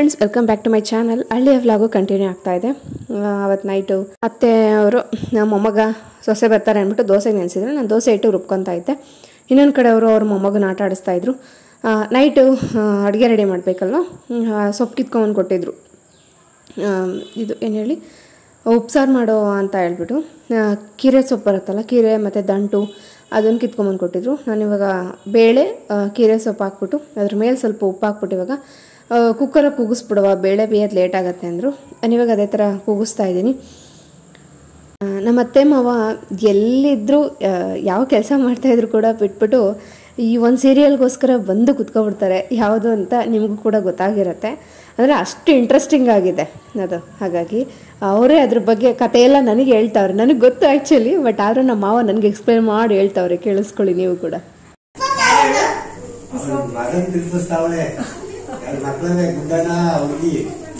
friends welcome back to my channel ಹಳ್ಳಿಯ vlog continue ಆಗ್ತಾ ಇದೆ ಅವತ್ತು ನೈಟು ಅತ್ತೆ ಅವರು ನಮ್ಮ ಮೊಮ್ಮಗ ಸೊಸೆ ಬರ್ತಾರೆ ಅಂದ್ಬಿಟ್ಟು ದೋಸೆ ನೆನೆಸಿದ್ರು ನಾನು ದೋಸೆ ಇಟ್ಟು ರುಬ್ಕೊತಾ ಇದ್ದೆ ಇನ್ನೊಂದು ಕಡೆ ಅವರು ಅವ್ರ ಮೊಮ್ಮಗನ ಆಟ ಆಡಿಸ್ತಾ ಇದ್ರು ನೈಟು ಅಡುಗೆ ರೆಡಿ ಮಾಡಬೇಕಲ್ವ ಸೊಪ್ಪು ಕಿತ್ಕೊಂಬಂದು ಕೊಟ್ಟಿದ್ರು ಆ, ಇದು ಏನು ಹೇಳಿ ಉಪ್ಸಾರು ಮಾಡೋ ಅಂತ ಹೇಳ್ಬಿಟ್ಟು ಆ, ಕೀರೆ ಸೊಪ್ಪು ಬರುತ್ತಲ್ಲ ಕೀರೆ ಮತ್ತು ದಂಟು ಅದನ್ನು ಕಿತ್ಕೊಂಬಂದು ಕೊಟ್ಟಿದ್ರು ನಾನು ಇವಾಗ ಬೇಳೆ ಆ, ಕೀರೆ ಸೊಪ್ಪು ಹಾಕ್ಬಿಟ್ಟು ಅದ್ರ ಮೇಲೆ ಸ್ವಲ್ಪ ಉಪ್ಪು ಹಾಕ್ಬಿಟ್ಟು ಇವಾಗ ಕುಕ್ಕರಲ್ಲಿ ಕೂಗಿಸ್ಬಿಡುವ ಬೇಳೆ ಬೇಯೋದು ಲೇಟ್ ಆಗುತ್ತೆ ಅಂದರು ನಾನು ಇವಾಗ ಅದೇ ಥರ ಕೂಗಿಸ್ತಾ ಇದ್ದೀನಿ ಆ, ನಮ್ಮ ಅತ್ತೆ ಮಾವ ಎಲ್ಲಿದ್ದರೂ ಯಾವ ಕೆಲಸ ಮಾಡ್ತಾಯಿದ್ರು ಕೂಡ ಬಿಟ್ಬಿಟ್ಟು ಈ ಒಂದು ಸೀರಿಯಲ್ಗೋಸ್ಕರ ಬಂದು ಕುತ್ಕೊಬಿಡ್ತಾರೆ ಯಾವುದು ಅಂತ ನಿಮಗೂ ಕೂಡ ಗೊತ್ತಾಗಿರುತ್ತೆ ಅಂದರೆ ಅಷ್ಟು ಇಂಟ್ರೆಸ್ಟಿಂಗ್ ಆಗಿದೆ ಅದು ಹಾಗಾಗಿ ಅವರೇ ಅದ್ರ ಬಗ್ಗೆ ಕಥೆಯೆಲ್ಲ ನನಗೆ ಹೇಳ್ತಾವ್ರೆ ನನಗೆ ಗೊತ್ತು ಆ್ಯಕ್ಚುಲಿ ಬಟ್ ಆದರೂ ನಮ್ಮ ಮಾವ ನನಗೆ ಎಕ್ಸ್ಪ್ಲೇನ್ ಮಾಡಿ ಹೇಳ್ತಾವ್ರೆ ಕೇಳಿಸ್ಕೊಳ್ಳಿ ನೀವು ಕೂಡ ಅವ್ಳ ಮಗನ್ ತಿರ್ಗಿಸ್ತಾವಳೆ ಎರಡು ಮಕ್ಕಳೇ ಗುಡ್ಡನ ಹುಡುಗಿ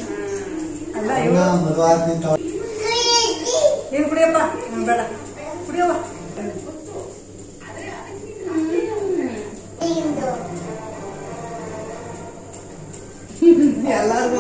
ಮದುವಾದ ನಿಂತವಳೆ ನೀನು ಕುಡಿಯಪ್ಪ ಹ್ಮ್, ಬೇಡ ಕುಡಿಯವ್ವ ಎಲ್ಲಾರ್ಗು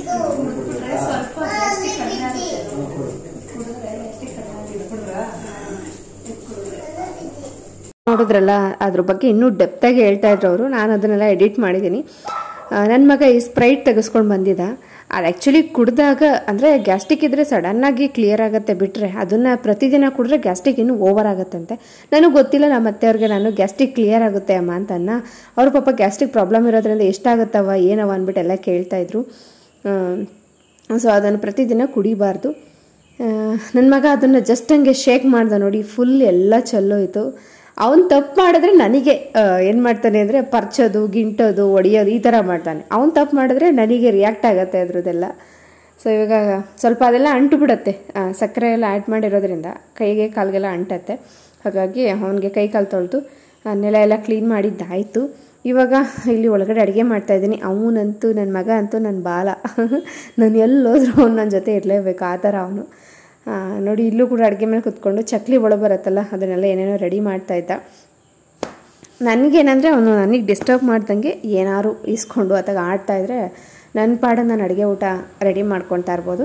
ನೋಡಿದ್ರಲ್ಲ ಅದ್ರ ಬಗ್ಗೆ ಇನ್ನೂ ಡೆಪ್ತಾಗಿ ಹೇಳ್ತಾ ಇದ್ರು ಅವರು ನಾನು ಅದನ್ನೆಲ್ಲ ಎಡಿಟ್ ಮಾಡಿದ್ದೀನಿ ನನ್ನ ಮಗ ಈ ಸ್ಪ್ರೈಟ್ ತೆಗೆಸ್ಕೊಂಡು ಬಂದಿದ್ದ ಅದು ಆ್ಯಕ್ಚುಲಿ ಕುಡಿದಾಗ ಅಂದರೆ ಗ್ಯಾಸ್ಟಿಕ್ ಇದ್ದರೆ ಸಡನ್ನಾಗಿ ಕ್ಲಿಯರ್ ಆಗುತ್ತೆ ಬಿಟ್ಟರೆ ಅದನ್ನು ಪ್ರತಿದಿನ ಕುಡಿದ್ರೆ ಗ್ಯಾಸ್ಟಿಕ್ ಇನ್ನೂ ಓವರ್ ಆಗುತ್ತಂತೆ ನನಗೆ ಗೊತ್ತಿಲ್ಲ ನಮ್ಮ ಅತ್ತೆಯವ್ರಿಗೆ ನಾನು ಗ್ಯಾಸ್ಟಿಕ್ ಕ್ಲಿಯರ್ ಆಗುತ್ತೆ ಅಮ್ಮ ಅಂತ ಅನ್ನ ಅವ್ರ ಪಾಪ ಗ್ಯಾಸ್ಟಿಕ್ ಪ್ರಾಬ್ಲಮ್ ಇರೋದ್ರಿಂದ ಎಷ್ಟಾಗುತ್ತವ ಏನವ ಅಂದ್ಬಿಟ್ಟು ಎಲ್ಲ ಕೇಳ್ತಾಯಿದ್ರು ಸೊ ಅದನ್ನು ಪ್ರತಿದಿನ ಕುಡಿಬಾರ್ದು ನನ್ನ ಮಗ ಅದನ್ನು ಜಸ್ಟ್ ಹಂಗೆ ಶೇಕ್ ಮಾಡ್ದ ನೋಡಿ ಫುಲ್ ಎಲ್ಲ ಚೆಲ್ಲೋಯ್ತು ಅವನು ತಪ್ಪು ಮಾಡಿದ್ರೆ ನನಗೆ ಏನು ಮಾಡ್ತಾನೆ ಅಂದರೆ ಪರ್ಚೋದು ಗಿಂಟೋದು ಒಡೆಯೋದು ಈ ಥರ ಮಾಡ್ತಾನೆ ಅವ್ನು ತಪ್ಪು ಮಾಡಿದ್ರೆ ನನಗೆ ರಿಯಾಕ್ಟ್ ಆಗುತ್ತೆ ಅದ್ರದ್ದೆಲ್ಲ ಸೊ ಇವಾಗ ಸ್ವಲ್ಪ ಅದೆಲ್ಲ ಅಂಟು ಬಿಡುತ್ತೆ ಆ, ಸಕ್ಕರೆ ಎಲ್ಲ ಆ್ಯಡ್ ಮಾಡಿರೋದ್ರಿಂದ ಕೈಗೆ ಕಾಲಿಗೆಲ್ಲ ಅಂಟತ್ತೆ ಹಾಗಾಗಿ ಅವನಿಗೆ ಕೈ ಕಾಲು ತೊಳೆದು ನೆಲ ಎಲ್ಲ ಕ್ಲೀನ್ ಮಾಡಿದ್ದಾಯಿತು ಇವಾಗ ಇಲ್ಲಿ ಒಳಗಡೆ ಅಡುಗೆ ಮಾಡ್ತಾಯಿದ್ದೀನಿ ಅವನಂತೂ ನನ್ನ ಮಗ ಅಂತೂ ನನ್ನ ಬಾಲ ನಾನು ಎಲ್ಲೋದ್ರೂ ಅವ್ನು ನನ್ನ ಜೊತೆ ಇರಲೇಬೇಕು ಆ ಥರ ಅವನು ನೋಡಿ ಇಲ್ಲೂ ಕೂಡ ಅಡುಗೆ ಮೇಲೆ ಕುತ್ಕೊಂಡು ಚಕ್ಲಿ ಒಳ ಬರುತ್ತಲ್ಲ ಅದನ್ನೆಲ್ಲ ಏನೇನೋ ರೆಡಿ ಮಾಡ್ತಾಯಿದ್ದ ನನಗೇನಂದರೆ ಅವನು ನನಗೆ ಡಿಸ್ಟರ್ಬ್ ಮಾಡ್ದಂಗೆ ಏನಾದ್ರು ಇಸ್ಕೊಂಡು ಅಥವಾ ಆಡ್ತಾಯಿದ್ರೆ ನನ್ನ ಪಾಡ ನಾನು ಅಡುಗೆ ಊಟ ರೆಡಿ ಮಾಡ್ಕೊತಾ ಇರ್ಬೋದು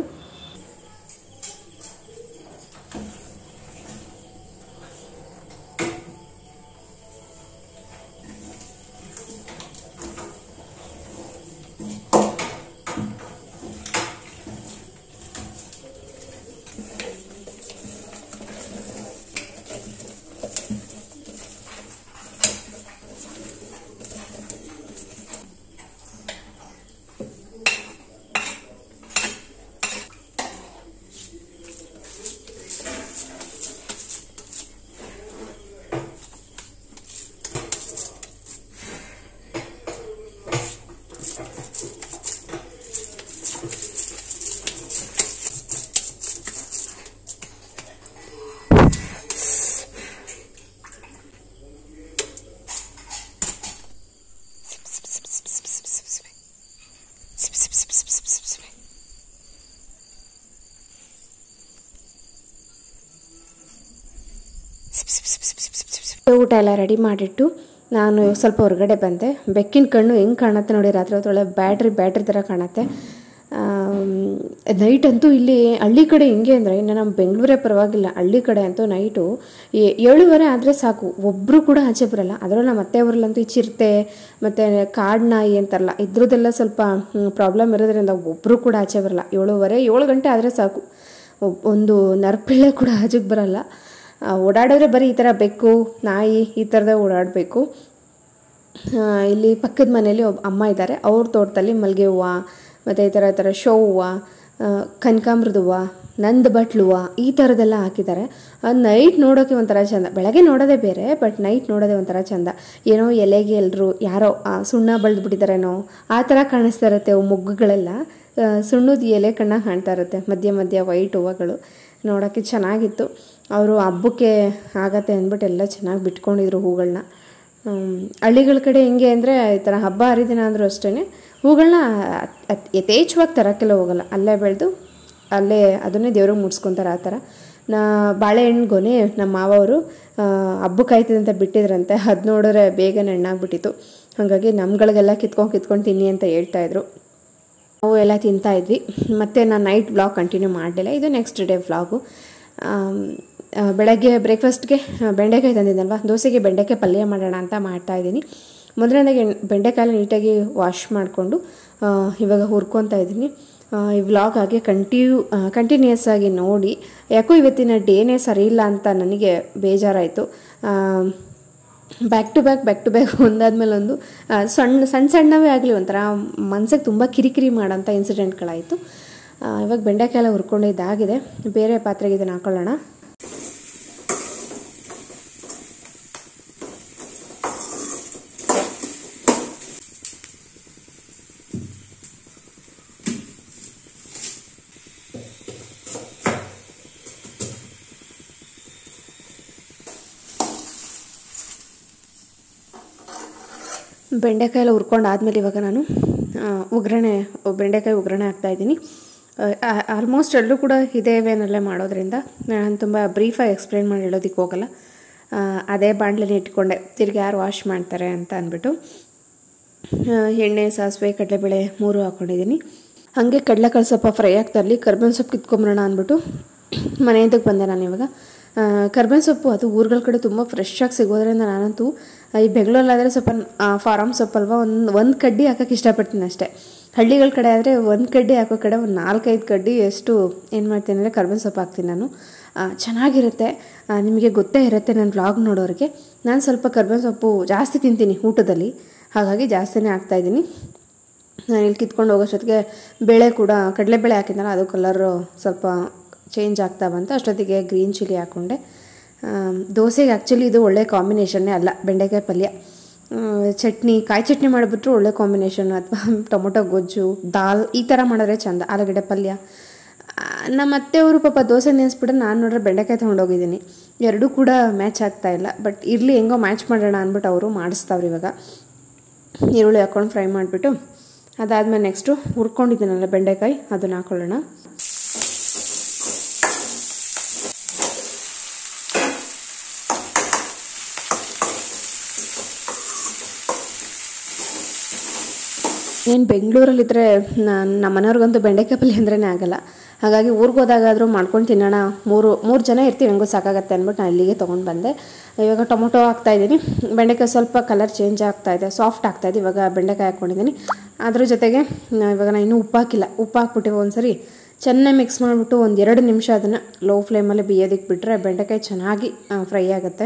ಊಟ ಎಲ್ಲ ರೆಡಿ ಮಾಡಿಟ್ಟು ನಾನು ಸ್ವಲ್ಪ ಹೊರಗಡೆ ಬಂದೆ ಬೆಕ್ಕಿನ ಕಣ್ಣು ಹೆಂಗೆ ಕಾಣುತ್ತೆ ನೋಡಿ ರಾತ್ರಿ ಹೊತ್ತೊಳಗೆ ಬ್ಯಾಟ್ರಿ ಬ್ಯಾಟ್ರಿ ಥರ ಕಾಣುತ್ತೆ ನೈಟ್ ಅಂತೂ ಇಲ್ಲಿ ಹಳ್ಳಿ ಕಡೆ ಹಿಂಗೆ ಅಂದರೆ ಇನ್ನು ನಮ್ಮ ಬೆಂಗಳೂರೇ ಪರವಾಗಿಲ್ಲ ಹಳ್ಳಿ ಕಡೆ ಅಂತೂ ನೈಟು ಏ- ಏಳುವರೆ ಆದರೆ ಸಾಕು ಒಬ್ಬರು ಕೂಡ ಆಚೆ ಬರಲ್ಲ ಅದರಲ್ಲೂ ನಮ್ಮ ಅತ್ತೆಯವರಲ್ಲಂತೂ ಈ ಚಿರತೆ ಮತ್ತು ಕಾಡು ನಾಯಿ ಅಂತಾರಲ್ಲ ಇದ್ರದ್ದೆಲ್ಲ ಸ್ವಲ್ಪ ಪ್ರಾಬ್ಲಮ್ ಇರೋದ್ರಿಂದ ಒಬ್ಬರು ಕೂಡ ಆಚೆ ಬರಲ್ಲ ಏಳುವರೆ ಏಳು ಗಂಟೆ ಆದರೆ ಸಾಕು ಒಬ್- ಒಂದು ನರ್ಪಿಳ್ಳೆ ಕೂಡ ಆಚೆಗೆ ಬರಲ್ಲ ಆ, ಓಡಾಡಿದ್ರೆ ಬರೀ ಈ ಥರ ಬೆಕ್ಕು ನಾಯಿ ಈ ಥರದೇ ಓಡಾಡಬೇಕು ಇಲ್ಲಿ ಪಕ್ಕದ ಮನೇಲಿ ಒಬ್ಬ ಅಮ್ಮ ಇದ್ದಾರೆ ಅವ್ರ ತೋಟದಲ್ಲಿ ಮಲ್ಲಿಗೆ ಹೂವು ಮತ್ತು ಈ ಥರ ಈ ಥರ ಶೋ ಹೂವು ಆ, ಕನಕಾಂಬ್ರದ ಹೂವು ನಂದು ಬಟ್ಲು ಹೂವು ಈ ಥರದ್ದೆಲ್ಲ ಹಾಕಿದ್ದಾರೆ ನೈಟ್ ನೋಡೋಕ್ಕೆ ಒಂಥರ ಚಂದ ಬೆಳಗ್ಗೆ ನೋಡೋದೇ ಬೇರೆ ಬಟ್ ನೈಟ್ ನೋಡೋದೇ ಒಂಥರ ಚಂದ ಏನೋ ಎಲೆಗೆ ಎಲ್ಲರೂ ಯಾರೋ ಆ, ಸುಣ್ಣ ಬಳ್ದುಬಿಟ್ಟಿದ್ದಾರೇನೋ ಆ ಥರ ಕಾಣಿಸ್ತಾ ಇರುತ್ತೆ ಅವು ಮೊಗ್ಗುಗಳೆಲ್ಲ ಆ, ಸುಣ್ಣದ ಎಲೆ ಕಣ್ಣ ಕಾಣ್ತಾ ಇರುತ್ತೆ ಮಧ್ಯ ಮಧ್ಯ ವೈಟ್ ಹೂವುಗಳು ನೋಡೋಕ್ಕೆ ಚೆನ್ನಾಗಿತ್ತು ಅವರು ಹಬ್ಬಕ್ಕೆ ಆಗತ್ತೆ ಅಂದ್ಬಿಟ್ಟು ಎಲ್ಲ ಚೆನ್ನಾಗಿ ಬಿಟ್ಕೊಂಡಿದ್ರು ಹೂಗಳನ್ನ ಹಳ್ಳಿಗಳ ಕಡೆ ಹೆಂಗೆ ಅಂದರೆ ಈ ಥರ ಹಬ್ಬ ಹರಿದಿನ ಅಂದರೂ ಅಷ್ಟೇ ಹೂಗಳನ್ನ ಅತ್- ಯಥೇಚ್ಛವಾಗಿ ತರೋಕ್ಕೆಲ್ಲ ಹೋಗಲ್ಲ ಅಲ್ಲೇ ಬೆಳೆದು ಅಲ್ಲೇ ಅದನ್ನೇ ದೇವ್ರಿಗೆ ಮುಡ್ಸ್ಕೊತಾರೆ ಆ ಥರ ನಾ ಬಾಳೆಹಣ್ಣು ಗೊನೆ ನಮ್ಮ ಮಾವವರು ಹಬ್ಬಕ್ಕೆ ಆಯ್ತದೆ ಅಂತ ಬಿಟ್ಟಿದ್ರಂತೆ ಅದು ನೋಡಿದ್ರೆ ಬೇಗನೆ ಹಣ್ಣಾಗ್ಬಿಟ್ಟಿತ್ತು ಹಾಗಾಗಿ ನಮ್ಗಳಿಗೆಲ್ಲ ಕಿತ್ಕೊಂಡು ಕಿತ್ಕೊಂಡು ತಿನ್ನಿ ಅಂತ ಹೇಳ್ತಾಯಿದ್ರು ಅವು ಎಲ್ಲ ತಿಂತಾ ಇದ್ವಿ ಮತ್ತು ನಾನು ನೈಟ್ ವ್ಲಾಗ್ ಕಂಟಿನ್ಯೂ ಮಾಡಲಿಲ್ಲ ಇದು ನೆಕ್ಸ್ಟ್ ಡೇ ವ್ಲಾಗು ಬೆಳಗ್ಗೆ ಬ್ರೇಕ್ಫಾಸ್ಟ್ಗೆ ಬೆಂಡೆಕಾಯಿ ತಂದಿದ್ದಲ್ವ ದೋಸೆಗೆ ಬೆಂಡೆಕಾಯಿ ಪಲ್ಯ ಮಾಡೋಣ ಅಂತ ಮಾಡ್ತಾಯಿದ್ದೀನಿ ಮೊದಲನೇದಾಗಿ ಬೆಂಡೆಕಾಯಿ ನೀಟಾಗಿ ವಾಶ್ ಮಾಡಿಕೊಂಡು ಇವಾಗ ಹುರ್ಕೊತಾ ಇದ್ದೀನಿ ಆ, ಈ ವ್ಲಾಗ್ ಹಾಗೆ ಕಂಟಿನ್ಯೂ ಕಂಟಿನ್ಯೂಯಸ್ ಆಗಿ ನೋಡಿ ಯಾಕೋ ಇವತ್ತಿನ ಡೇನೇ ಸರಿ ಇಲ್ಲ ಅಂತ ನನಗೆ ಬೇಜಾರಾಯಿತು back to back back to back ಒಂದಾದ್ಮೇಲೆ ಒಂದು ಆ, ಸಣ್ಣ ಸಣ್ಣ ಸಣ್ಣವೇ ಆಗಲಿ ಒಂಥರ ಮನ್ಸಿಗೆ ತುಂಬ ಕಿರಿಕಿರಿ ಮಾಡೋಂಥ ಇನ್ಸಿಡೆಂಟ್ಗಳಾಯಿತು ಆ, ಇವಾಗ ಬೆಂಡೆಕಾಯಿ ಎಲ್ಲ ಹುರ್ಕೊಂಡಿದ್ದಾಗಿದೆ ಬೇರೆ ಪಾತ್ರೆಗೆ ಇದನ್ನು ಹಾಕೊಳ್ಳೋಣ ಬೆಂಡೆಕಾಯಿ ಎಲ್ಲ ಹುರ್ಕೊಂಡು ಆದಮೇಲೆ ಇವಾಗ ನಾನು ಆ, ಒಗ್ಗರಣೆ ಬೆಂಡೆಕಾಯಿ ಒಗ್ಗರಣೆ ಹಾಕ್ತಾಯಿದ್ದೀನಿ ಆಲ್ಮೋಸ್ಟ್ ಎಲ್ಲರೂ ಕೂಡ ಇದೇ ವೇನಲ್ಲೇ ಮಾಡೋದ್ರಿಂದ ನಾನು ತುಂಬ ಬ್ರೀಫಾಗಿ ಎಕ್ಸ್ಪ್ಲೇನ್ ಮಾಡಿ ಹೇಳೋದಕ್ಕೆ ಹೋಗಲ್ಲ ಆ, ಅದೇ ಬಾಣಲೆನೇ ಇಟ್ಕೊಂಡೆ ತಿರ್ಗಿ ಯಾರು ವಾಶ್ ಮಾಡ್ತಾರೆ ಅಂತ ಅಂದ್ಬಿಟ್ಟು ಆ, ಎಣ್ಣೆ ಸಾಸಿವೆ ಕಡಲೆಬೇಳೆ ಮೂರು ಹಾಕ್ಕೊಂಡಿದ್ದೀನಿ ಹಾಗೆ ಕಡಲೆಕಾಳು ಸ್ವಲ್ಪ ಫ್ರೈ ಆಗ್ತಾ ಇರಲಿ ಕರ್ಬೇವಿನ ಸೊಪ್ಪು ಕಿತ್ಕೊಂಬರೋಣ ಅಂದ್ಬಿಟ್ಟು ಮನೆಯಿಂದಕ್ಕೆ ಬಂದೆ ನಾನು ಇವಾಗ ಕರ್ಬೇವಿನ ಸೊಪ್ಪು ಅದು ಊರುಗಳ ಕಡೆ ತುಂಬ ಫ್ರೆಶ್ ಆಗಿ ಸಿಗೋದ್ರಿಂದ ನಾನಂತೂ ಆ, ಈ ಬೆಂಗಳೂರಲ್ಲಾದರೆ ಸ್ವಲ್ಪ ಫಾರಮ್ ಸೊಪ್ಪು ಅಲ್ವಾ ಒಂದು ಒಂದು ಕಡ್ಡಿ ಹಾಕೋಕ್ಕೆ ಇಷ್ಟಪಡ್ತೀನಿ ಅಷ್ಟೇ ಹಳ್ಳಿಗಳ ಕಡೆ ಆದರೆ ಒಂದು ಕಡ್ಡಿ ಹಾಕೋ ಕಡೆ ಒಂದು ನಾಲ್ಕೈದು ಕಡ್ಡಿ ಎಷ್ಟು ಏನು ಮಾಡ್ತೀನಿ ಅಂದರೆ ಕರ್ಬೇವಿನ ಸೊಪ್ಪು ಹಾಕ್ತೀನಿ ನಾನು ಆ, ಚೆನ್ನಾಗಿರುತ್ತೆ ಆ, ನಿಮಗೆ ಗೊತ್ತೇ ಇರುತ್ತೆ ನನ್ನ ಬ್ಲಾಗ್ ನೋಡೋರಿಗೆ ನಾನು ಸ್ವಲ್ಪ ಕರ್ಬೇವಿನ ಸೊಪ್ಪು ಜಾಸ್ತಿ ತಿಂತೀನಿ ಊಟದಲ್ಲಿ ಹಾಗಾಗಿ ಜಾಸ್ತಿನೇ ಹಾಕ್ತಾಯಿದ್ದೀನಿ ನಾನು ಇಲ್ಲಿ ಕಿತ್ಕೊಂಡು ಹೋಗೋಷ್ಟೊತ್ತಿಗೆ ಬೇಳೆ ಕೂಡ ಕಡಲೆಬೇಳೆ ಹಾಕಿದ್ನಲ್ಲ ಅದು ಕಲರು ಸ್ವಲ್ಪ ಚೇಂಜ್ ಆಗ್ತಾ ಬಂತು ಅಷ್ಟೊತ್ತಿಗೆ ಗ್ರೀನ್ ಚಿಲ್ಲಿ ಹಾಕ್ಕೊಂಡೆ ಆಮ್, ದೋಸೆಗೆ ಆ್ಯಕ್ಚುಲಿ ಇದು ಒಳ್ಳೆ ಕಾಂಬಿನೇಷನ್ನೇ ಅಲ್ಲ ಬೆಂಡೆಕಾಯಿ ಪಲ್ಯ ಆ, ಚಟ್ನಿ ಕಾಯಿ ಚಟ್ನಿ ಮಾಡಿಬಿಟ್ರು ಒಳ್ಳೆ ಕಾಂಬಿನೇಷನ್ ಅಥವಾ ಟೊಮೊಟೊ ಗೊಜ್ಜು ದಾಲ್ ಈ ಥರ ಮಾಡಿದ್ರೆ ಚಂದ ಆಲೂಗಡ್ಡೆ ಪಲ್ಯ ಆ, ನಮ್ಮ ಅತ್ತೆಯವರು ಪಾಪ ದೋಸೆ ನೆನೆಸ್ಬಿಟ್ಟು ನಾನು ನೋಡ್ರೆ ಬೆಂಡೆಕಾಯಿ ತೊಗೊಂಡೋಗಿದ್ದೀನಿ ಎರಡೂ ಕೂಡ ಮ್ಯಾಚ್ ಆಗ್ತಾ ಇಲ್ಲ ಬಟ್ ಇರಲಿ ಹೆಂಗೋ ಮ್ಯಾಚ್ ಮಾಡೋಣ ಅಂದ್ಬಿಟ್ಟು ಅವರು ಮಾಡಿಸ್ತಾವ್ರು ಇವಾಗ ಈರುಳ್ಳಿ ಹಾಕ್ಕೊಂಡು ಫ್ರೈ ಮಾಡಿಬಿಟ್ಟು ಅದಾದಮೇಲೆ ನೆಕ್ಸ್ಟು ಹುರ್ಕೊಂಡಿದ್ದೀನಲ್ಲ ಬೆಂಡೆಕಾಯಿ ಅದನ್ನು ಹಾಕೊಳ್ಳೋಣ ಏನು ಬೆಂಗಳೂರಲ್ಲಿದ್ದರೆ ನಾನು ನಮ್ಮ ಮನೆಯವ್ರಿಗಂತೂ ಬೆಂಡೆಕಾಯಿ ಪಲ್ಯ ಅಂದ್ರೇ ಆಗಲ್ಲ ಹಾಗಾಗಿ ಊರಿಗೆ ಹೋದಾಗಾದರೂ ಮಾಡ್ಕೊಂಡು ತಿನ್ನೋಣ ಮೂರು ಮೂರು ಜನ ಇರ್ತೀವಿ ಹೆಂಗೋ ಸಾಕಾಗತ್ತೆ ಅಂದ್ಬಿಟ್ಟು ನಾನು ಇಲ್ಲಿಗೆ ತೊಗೊಂಡು ಬಂದೆ ಇವಾಗ ಟೊಮೊಟೊ ಹಾಕ್ತಾಯಿದ್ದೀನಿ ಬೆಂಡೆಕಾಯಿ ಸ್ವಲ್ಪ ಕಲರ್ ಚೇಂಜ್ ಆಗ್ತಾಯಿದೆ ಸಾಫ್ಟ್ ಆಗ್ತಾಯಿದೆ ಇವಾಗ ಬೆಂಡೆಕಾಯಿ ಹಾಕ್ಕೊಂಡಿದ್ದೀನಿ ಅದ್ರ ಜೊತೆಗೆ ನಾ ಇವಾಗ ನಾನು ಇನ್ನೂ ಉಪ್ಪು ಹಾಕಿಲ್ಲ ಉಪ್ಪು ಹಾಕ್ಬಿಟ್ಟಿವೆ ಒಂದ್ಸರಿ ಚೆನ್ನಾಗಿ ಮಿಕ್ಸ್ ಮಾಡಿಬಿಟ್ಟು ಒಂದು ಎರಡು ನಿಮಿಷ ಅದನ್ನು ಲೋ ಫ್ಲೇಮಲ್ಲಿ ಬೇಯೋದಕ್ಕೆ ಬಿಟ್ಟರೆ ಬೆಂಡೆಕಾಯಿ ಚೆನ್ನಾಗಿ ಫ್ರೈ ಆಗುತ್ತೆ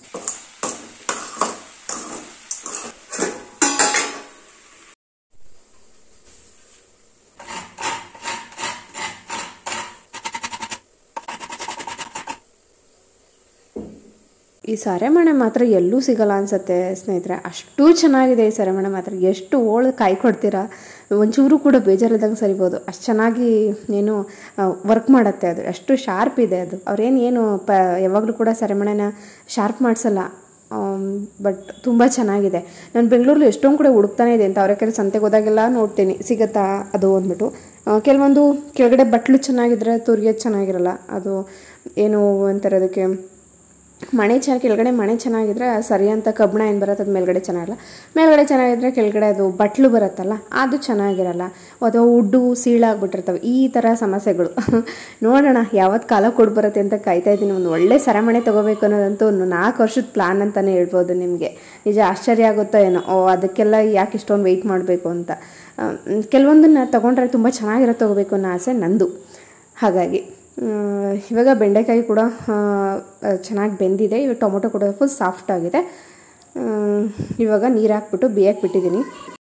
ಈ ಸರೆಮಣೆ ಮಾತ್ರ ಎಲ್ಲೂ ಸಿಗಲ್ಲ ಅನ್ಸುತ್ತೆ ಸ್ನೇಹಿತರೆ ಅಷ್ಟು ಚೆನ್ನಾಗಿದೆ ಈ ಸರೆಮಣೆ ಮಾತ್ರ ಎಷ್ಟು ಓಳು ಕಾಯಿ ಕೊಡ್ತೀರಾ ಒಂಚೂರು ಕೂಡ ಬೇಜಾರಿದ್ದಂಗೆ ಸರಿಬೋದು ಅಷ್ಟು ಚೆನ್ನಾಗಿ ಏನು ವರ್ಕ್ ಮಾಡುತ್ತೆ ಅದು ಅಷ್ಟು ಶಾರ್ಪ್ ಇದೆ ಅದು ಅವ್ರೇನು ಏನು ಪ ಯಾವಾಗಲೂ ಕೂಡ ಸರೆಮಣೆನ ಶಾರ್ಪ್ ಮಾಡಿಸಲ್ಲ ಬಟ್ ತುಂಬ ಚೆನ್ನಾಗಿದೆ ನಾನು ಬೆಂಗಳೂರಲ್ಲಿ ಎಷ್ಟೊಂದು ಕಡೆ ಹುಡುಕ್ತಾನೆ ಇದೆ ಅಂತ ಅವರೆಕೆರೆ ಸಂತೆಗೆ ಹೋದಾಗೆಲ್ಲ ನೋಡ್ತೀನಿ ಸಿಗತ್ತಾ ಅದು ಅಂದ್ಬಿಟ್ಟು ಆ, ಕೆಲವೊಂದು ಕೆಳಗಡೆ ಬಟ್ಲು ಚೆನ್ನಾಗಿದ್ರೆ ತುರಿಯೋದು ಚೆನ್ನಾಗಿರಲ್ಲ ಅದು ಏನು ಅಂತಾರೆ ಅದಕ್ಕೆ ಮಣೆ ಚೆನ್ನಾಗಿ ಕೆಳಗಡೆ ಮಣೆ ಚೆನ್ನಾಗಿದ್ರೆ ಸರಿ ಅಂತ ಕಬ್ಬಣ ಏನು ಬರುತ್ತೆ ಅದು ಮೇಲ್ಗಡೆ ಚೆನ್ನಾಗಿರಲ್ಲ ಮೇಲ್ಗಡೆ ಚೆನ್ನಾಗಿದ್ರೆ ಕೆಳಗಡೆ ಅದು ಬಟ್ಲು ಬರುತ್ತಲ್ಲ ಅದು ಚೆನ್ನಾಗಿರಲ್ಲ ಅದು ಉಡ್ಡು ಸೀಳಾಗ್ಬಿಟ್ಟಿರ್ತವೆ ಈ ಥರ ಸಮಸ್ಯೆಗಳು ನೋಡೋಣ ಯಾವತ್ತು ಕಾಲ ಕೊಡು ಬರುತ್ತೆ ಅಂತ ಕಾಯ್ತಾ ಇದ್ದೀನಿ ಒಂದು ಒಳ್ಳೆ ಸರಮಣೆ ತೊಗೋಬೇಕು ಅನ್ನೋದಂತೂ ಒಂದು ನಾಲ್ಕು ವರ್ಷದ ಪ್ಲಾನ್ ಅಂತಲೇ ಹೇಳ್ಬೋದು ನಿಮಗೆ ನಿಜ ಆಶ್ಚರ್ಯ ಆಗುತ್ತೋ ಏನೋ ಓ ಅದಕ್ಕೆಲ್ಲ ಯಾಕೆ ಇಷ್ಟೊಂದು ವೆಯ್ಟ್ ಮಾಡಬೇಕು ಅಂತ ಆ, ಕೆಲವೊಂದನ್ನ ತೊಗೊಂಡ್ರೆ ತುಂಬ ಚೆನ್ನಾಗಿರೋ ತೊಗೋಬೇಕು ಅನ್ನೋ ಆಸೆ ನಂದು ಹಾಗಾಗಿ ಆ, ಇವಾಗ ಬೆಂಡೆಕಾಯಿ ಕೂಡ ಚೆನ್ನಾಗಿ ಬೆಂದಿದೆ ಇವಾಗ ಟೊಮೊಟೊ ಕೂಡ ಫುಲ್ ಸಾಫ್ಟ್ ಆಗಿದೆ ಆ, ಇವಾಗ ನೀರು ಹಾಕ್ಬಿಟ್ಟು ಬೇಯಕ್ಕೆ ಬಿಟ್ಟಿದ್ದೀನಿ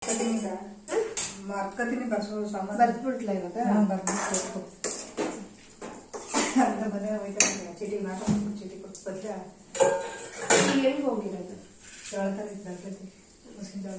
ಮರ್ಕತೀನಿ ಬರ್ಸೋ ಸಾಮಾನು ಬರ್ದ್ಬಿಟ್ಲ ಇವಾಗ ಬರ್ದ್ಬಿಟ್ಟು ಅಂತ ಮನೆ ಹೋಯ್ತಾರೆ ಚೀಟಿ ಮಾಡ್ಕೊಂಡು ಚೀಟಿ ಕೊಟ್ಟು ಬದ್ರೆ ಎಲ್ಲಿ ಹೋಗಿರೋದು ಹೇಳ್ತಾರೆ ಬರ್ತೈತಿ ಮುಸ್ಕಿನ ಜೋಳ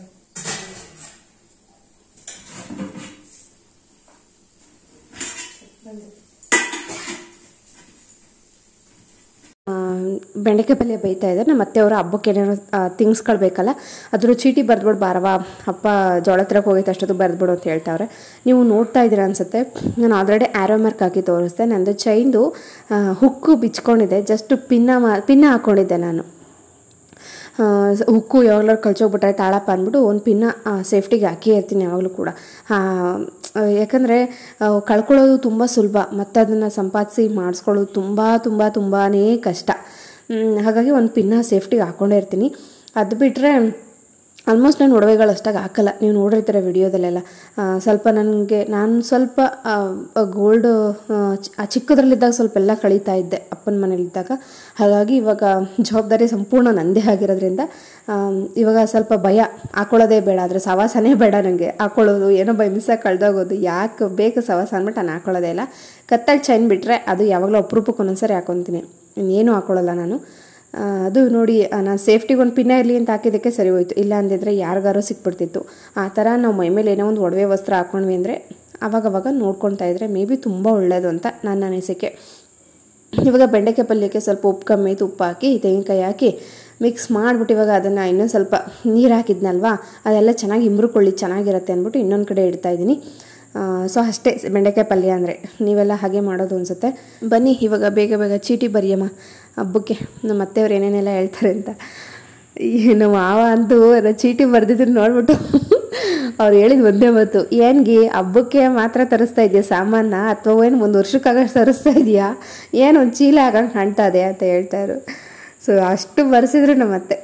ಆ, ಬೆಂಡೆಕಾಯಿ ಪಲ್ಯ ಬೇಯ್ತಾ ಇದೆ ನಮ್ಮ ಅತ್ತೆಯವರು ಹಬ್ಬಕ್ಕೆ ಏನೇನೋ ಥಿಂಗ್ಸ್ಗಳು ಬೇಕಲ್ಲ ಅದ್ರ ಚೀಟಿ ಬರೆದ್ಬಿಡು ಬಾರವಾ ಅಪ್ಪ ಜೋಳ ಹತ್ರಕ್ಕೆ ಹೋಗೈತೆ ಅಷ್ಟೊತ್ತು ಬರೆದ್ಬಿಡು ಅಂತ ಹೇಳ್ತಾವ್ರೆ ನೀವು ನೋಡ್ತಾ ಇದ್ದೀರಾ ಅನ್ಸುತ್ತೆ ನಾನು ಆಲ್ರೆಡಿ ಆ್ಯರೋ ಮಾರ್ಕ್ ಹಾಕಿ ತೋರಿಸ್ದೆ ನಂದು ಚೈನ್ದು ಆ, ಹುಕ್ಕು ಬಿಚ್ಕೊಂಡಿದೆ ಜಸ್ಟ್ ಪಿನ್ನ ಮಾ ಪಿನ್ನ ಹಾಕ್ಕೊಂಡಿದ್ದೆ ನಾನು ಆ, ಹುಕ್ಕು ಯಾವಾಗಲೂ ಕಳ್ಚೋಗ್ಬಿಟ್ರೆ ತಾಳಪ್ಪ ಅಂದ್ಬಿಟ್ಟು ಒಂದು ಪಿನ್ನ ಸೇಫ್ಟಿಗೆ ಹಾಕಿ ಇರ್ತೀನಿ ಯಾವಾಗಲೂ ಕೂಡ ಯಾಕಂದರೆ ಕಳ್ಕೊಳ್ಳೋದು ತುಂಬ ಸುಲಭ ಮತ್ತು ಅದನ್ನು ಸಂಪಾದಿಸಿ ಮಾಡಿಸ್ಕೊಳ್ಳೋದು ತುಂಬ ತುಂಬ ತುಂಬಾ ಕಷ್ಟ ಹ್ಮ್, ಹಾಗಾಗಿ ಒಂದು ಪಿನ್ನ ಸೇಫ್ಟಿಗೆ ಹಾಕ್ಕೊಂಡೇ ಇರ್ತೀನಿ ಅದು ಬಿಟ್ಟರೆ ಆಲ್ಮೋಸ್ಟ್ ನಾನು ಒಡವೆಗಳು ಅಷ್ಟಾಗಿ ಹಾಕಲ್ಲ ನೀವು ನೋಡಿರ್ತೀರ ವಿಡಿಯೋದಲ್ಲೆಲ್ಲ ಆ, ಸ್ವಲ್ಪ ನನಗೆ ನಾನು ಸ್ವಲ್ಪ ಗೋಲ್ಡ್ ಚಿಕ್ಕದ್ರಲ್ಲಿದ್ದಾಗ ಸ್ವಲ್ಪ ಎಲ್ಲ ಕಳೀತಾ ಇದ್ದೆ ಅಪ್ಪನ ಮನೇಲಿದ್ದಾಗ ಹಾಗಾಗಿ ಇವಾಗ ಜವಾಬ್ದಾರಿ ಸಂಪೂರ್ಣ ನಂದೇ ಆಗಿರೋದ್ರಿಂದ ಆಮ್, ಇವಾಗ ಸ್ವಲ್ಪ ಭಯ ಹಾಕೊಳ್ಳೋದೇ ಬೇಡ ಆದರೆ ಸವಾಸನೇ ಬೇಡ ನನಗೆ ಹಾಕೊಳ್ಳೋದು ಏನೋ ಬೈ ಮಿಸ್ಸಾಗಿ ಕಳೆದೋಗೋದು ಯಾಕೆ ಬೇಕು ಸವಾಸ ಅಂದ್ಬಿಟ್ಟು ನಾನು ಹಾಕೊಳ್ಳೋದೇ ಇಲ್ಲ ಕತ್ತಲ್ಲಿ ಚೈನ್ ಬಿಟ್ಟರೆ ಅದು ಯಾವಾಗಲೂ ಅಪರೂಪಕ್ಕೆ ಒಂದೊಂದ್ಸರಿ ಹಾಕೊತೀನಿ ಇನ್ನೇನು ಹಾಕೊಳ್ಳಲ್ಲ ನಾನು ಆ, ಅದು ನೋಡಿ ನಾನು ಸೇಫ್ಟಿಗೆ ಒಂದು ಪಿನ್ನ ಇರಲಿ ಅಂತ ಹಾಕಿದ್ದಕ್ಕೆ ಸರಿ ಹೋಯ್ತು ಇಲ್ಲ ಅಂದಿದ್ರೆ ಯಾರಿಗಾರೋ ಸಿಕ್ಬಿಡ್ತಿತ್ತು ಆ ಥರ ನಾವು ಮೈ ಮೇಲೆ ಏನೋ ಒಂದು ಒಡವೆ ವಸ್ತ್ರ ಹಾಕ್ಕೊಂಡ್ವಿ ಅಂದರೆ ಅವಾಗವಾಗ ನೋಡ್ಕೊಳ್ತಾ ಇದ್ರೆ ಮೇ ಬಿ ತುಂಬ ಒಳ್ಳೆಯದು ಅಂತ ನನ್ನ ಅನಿಸಿಕೆ ಇವಾಗ ಬೆಂಡೆಕಾಯಿ ಪಲ್ಯಕ್ಕೆ ಸ್ವಲ್ಪ ಉಪ್ಪು ಕಮ್ಮಿ ತುಪ್ಪ ಹಾಕಿ ತೆಂಗಿನಕಾಯಿ ಹಾಕಿ ಮಿಕ್ಸ್ ಮಾಡಿಬಿಟ್ಟು ಇವಾಗ ಅದನ್ನು ಇನ್ನೂ ಸ್ವಲ್ಪ ನೀರು ಹಾಕಿದ್ನಲ್ವಾ ಅದೆಲ್ಲ ಚೆನ್ನಾಗಿ ಇಂಬ್ರುಕೊಳ್ಳಿ ಚೆನ್ನಾಗಿರುತ್ತೆ ಅಂದ್ಬಿಟ್ಟು ಇನ್ನೊಂದು ಕಡೆ ಇಡ್ತಾ ಇದ್ದೀನಿ ಸೊ ಅಷ್ಟೇ ಬೆಂಡೆಕಾಯಿ ಪಲ್ಯ ಅಂದರೆ ನೀವೆಲ್ಲ ಹಾಗೆ ಮಾಡೋದು ಅನಿಸುತ್ತೆ ಬನ್ನಿ ಇವಾಗ ಬೇಗ ಬೇಗ ಚೀಟಿ ಬರೆಯಮ್ಮ ಹಬ್ಬಕ್ಕೆ ನಮ್ಮ ಅತ್ತೆಯವ್ರು ಏನೇನೆಲ್ಲ ಹೇಳ್ತಾರೆ ಅಂತ ಈ ನಮ್ಮ ಮಾವ ಅಂತೂ ಏನೋ ಚೀಟಿ ಬರೆದಿದ್ದು ನೋಡ್ಬಿಟ್ಟು ಅವ್ರು ಹೇಳಿದ ಒಂದೇ ಮಾತು ಏನ್ಗಿ ಹಬ್ಬಕ್ಕೆ ಮಾತ್ರ ತರಿಸ್ತಾ ಇದೆಯಾ ಸಾಮಾನ ಅಥವಾ ಏನು ಒಂದು ವರ್ಷಕ್ಕಾಗಷ್ಟು ತರಿಸ್ತಾ ಇದೆಯಾ ಏನು ಒಂದು ಚೀಲ ಹಾಕಂಗೆ ಕಾಣ್ತಾ ಇದೆ ಅಂತ ಹೇಳ್ತಾಯಿದ್ರು ಸೊ ಅಷ್ಟು ಬರ್ಸಿದ್ರು ನಮ್ಮ ಅತ್ತೆ